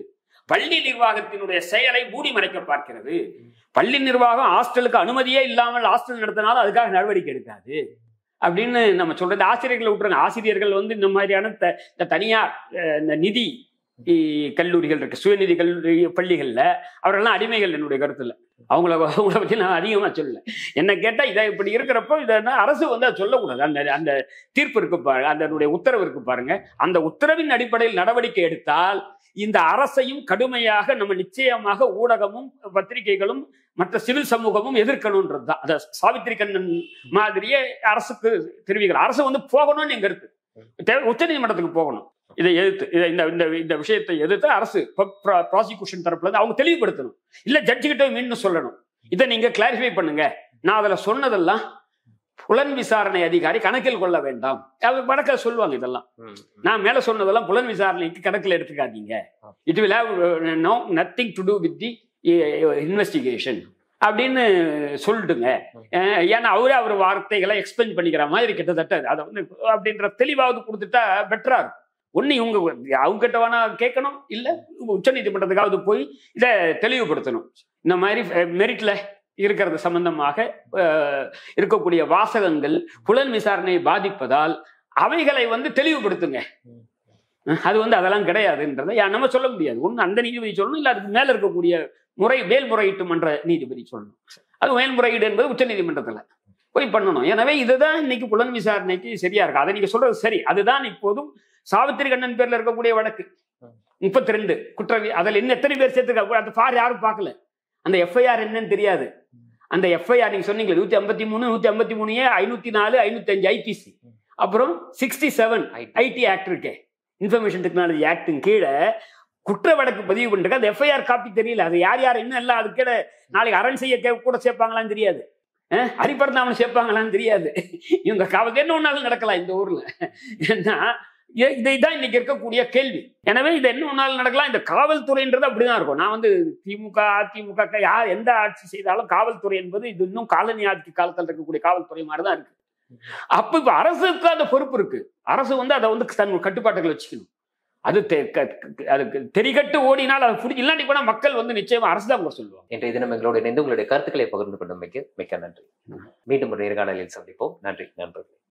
பள்ளி நிர்வாகத்தினுடைய செயலை மூடி மறைக்க பார்க்கிறது பள்ளி நிர்வாகம் ஹாஸ்டலுக்கு அனுமதியே இல்லாமல் ஹாஸ்டல் நடத்தினாலும் அதுக்காக நடவடிக்கை எடுக்காது அப்படின்னு நம்ம சொல்றது ஆசிரியர்களை விட்டுருங்க ஆசிரியர்கள் வந்து இந்த மாதிரியான த- இந்த தனியார் அஹ், இந்த நிதி இ, கல்லூரிகள் இருக்கு சுயநிதி கல்லூரி பள்ளிகள்ல அவர்கள்லாம் அடிமைகள் என்னுடைய கருத்துல அவங்கள அவங்கள பத்தி நான் அதிகமா சொல்லல என்ன கேட்டா இதை இப்படி இருக்கிறப்போ இதை என்ன அரசு வந்து அதை சொல்லக்கூடாது அந்த அந்த தீர்ப்பு இருக்கு பாருங்க அதனுடைய உத்தரவு இருக்கு பாருங்க அந்த உத்தரவின் அடிப்படையில் நடவடிக்கை எடுத்தால் இந்த அரசையும் கடுமையாக நம்ம நிச்சயமாக ஊடகமும் பத்திரிகைகளும் மற்ற சிவில் சமூகமும் எதிர்க்கணும்ன்றது தான் அதை சாவித்திரி கண்ணன் மாதிரியே அரசுக்கு தெரிவிக்கலாம் அரசு வந்து போகணும்னு எங்க இருக்கு தேவை உச்சநீதிமன்றத்துக்கு போகணும் இதை எதிர்த்து இதை இந்த இந்த இந்த விஷயத்தை எதிர்த்து அரசு ப்ராசிக்யூஷன் தரப்புல இருந்து அவங்க தெளிவுபடுத்தணும் இல்ல ஜட்ஜு கிட்ட மீண்டும் சொல்லணும் இதை நீங்க கிளாரிஃபை பண்ணுங்க நான் அதுல சொன்னதெல்லாம் புலன் விசாரணை அதிகாரி கணக்கில் கொள்ள வேண்டாம் அது வழக்கில் சொல்லுவாங்க இதெல்லாம் ம், நான் மேல சொன்னதெல்லாம் புலன் விசாரணைக்கு கணக்கில் எடுத்துக்காதீங்க it will have no nothing to do with the investigation அப்படின்னு சொல்லிட்டுங்க அஹ் ஏன்னா அவரே அவர் வார்த்தைகளை எக்ஸ்பிளைன் பண்ணிக்கிற மாதிரி கிட்டத்தட்ட அதை வந்து அப்படின்ற தெளிவாவது கொடுத்துட்டா பெட்டரா இருக்கும் ஒன்று இவங்க அவங்க கிட்ட வேணா கேட்கணும் இல்லை உச்சநீதிமன்றத்துக்காவது போய் இதை தெளிவுபடுத்தணும் இந்த மாதிரி மெரிட்ல இருக்கிறது சம்பந்தமாக அஹ், இருக்கக்கூடிய வாசகங்கள் புலன் விசாரணையை பாதிப்பதால் அவைகளை வந்து தெளிவுபடுத்துங்க அஹ் அது வந்து அதெல்லாம் கிடையாதுன்றதை யா- நம்ம சொல்ல முடியாது ஒன்று அந்த நீதிபதி சொல்லணும் இல்லை அதுக்கு மேல இருக்கக்கூடிய முறை மேல்முறையீட்டு மன்ற நீதிபதி சொல்லணும் அது மேல்முறையீடு என்பது உச்சநீதிமன்றத்துல போய் பண்ணணும் எனவே இதுதான் இன்னைக்கு புலன் விசாரணைக்கு சரியா இருக்கு அதை நீங்க சொல்றது சரி அதுதான் இப்போதும் சாவித்திரி கண்ணன் பேர்ல இருக்கக்கூடிய வழக்கு முப்பத்தி ரெண்டு குற்றவி அதில் இன்னும் எத்தனை பேர் சேர்த்துருக்காங்க அந்த ஃபார் யாரும் பார்க்கல அந்த எஃப்ஐஆர் என்னன்னு தெரியாது அந்த எஃப்ஐஆர் நீங்க சொன்னீங்க நூத்தி ஐம்பத்தி மூணு நூத்தி ஐம்பத்தி மூணு ஐநூத்தி நாலு ஐநூத்தி அஞ்சு ஐபிசி அப்புறம் sixty seven IT. IT act இருக்கே இன்ஃபர்மேஷன் டெக்னாலஜி ஆக்டின் கீழே குற்ற வழக்கு பதிவு பண்ணிருக்கு அந்த எஃப்ஐஆர் காப்பி தெரியல அது யார் யார் இன்னும் எல்லாம் அது கீழே நாளைக்கு அரண் செய்ய கே- கூட சேர்ப்பாங்களான்னு தெரியாது அஹ், ஹரிபரந்தாமன் சேர்ப்பாங்களான்னு தெரியாது இவங்க காவல் என்ன ஒன்னாலும் நடக்கலாம் இந்த ஊர்ல ஏன்னா இ- இதை தான் இன்னைக்கு இருக்கக்கூடிய கேள்வி எனவே இது என்ன ஒன்னாலும் நடக்கலாம் இந்த காவல்துறைன்றது அப்படிதான் இருக்கும் நான் வந்து திமுக அதிமுக க- யார் எந்த ஆட்சி செய்தாலும் காவல்துறை என்பது இது இன்னும் காலனி ஆட்சி காலத்தில் இருக்கக்கூடிய காவல்துறை மாதிரி தான் இருக்கு அப்ப இப்ப அரசுக்கு அந்த பொறுப்பு இருக்கு அரசு வந்து அதை வந்து தன் கட்டுப்பாட்டுகள் வச்சுக்கணும் அது தெ- க- க- அதுக்கு தெரிகட்டு ஓடினால் அது புடி இல்லாட்டி போனா மக்கள் வந்து நிச்சயமா அரசு தான் கூட சொல்லுவாங்க இன்றைய தினம் எங்களோடு இணைந்து உங்களுடைய கருத்துக்களை பகிர்ந்து கொண்டமைக்கு மிக்க நன்றி மீண்டும் ஒரு நேர்காணலில் சந்திப்போம் நன்றி நண்பர்கள்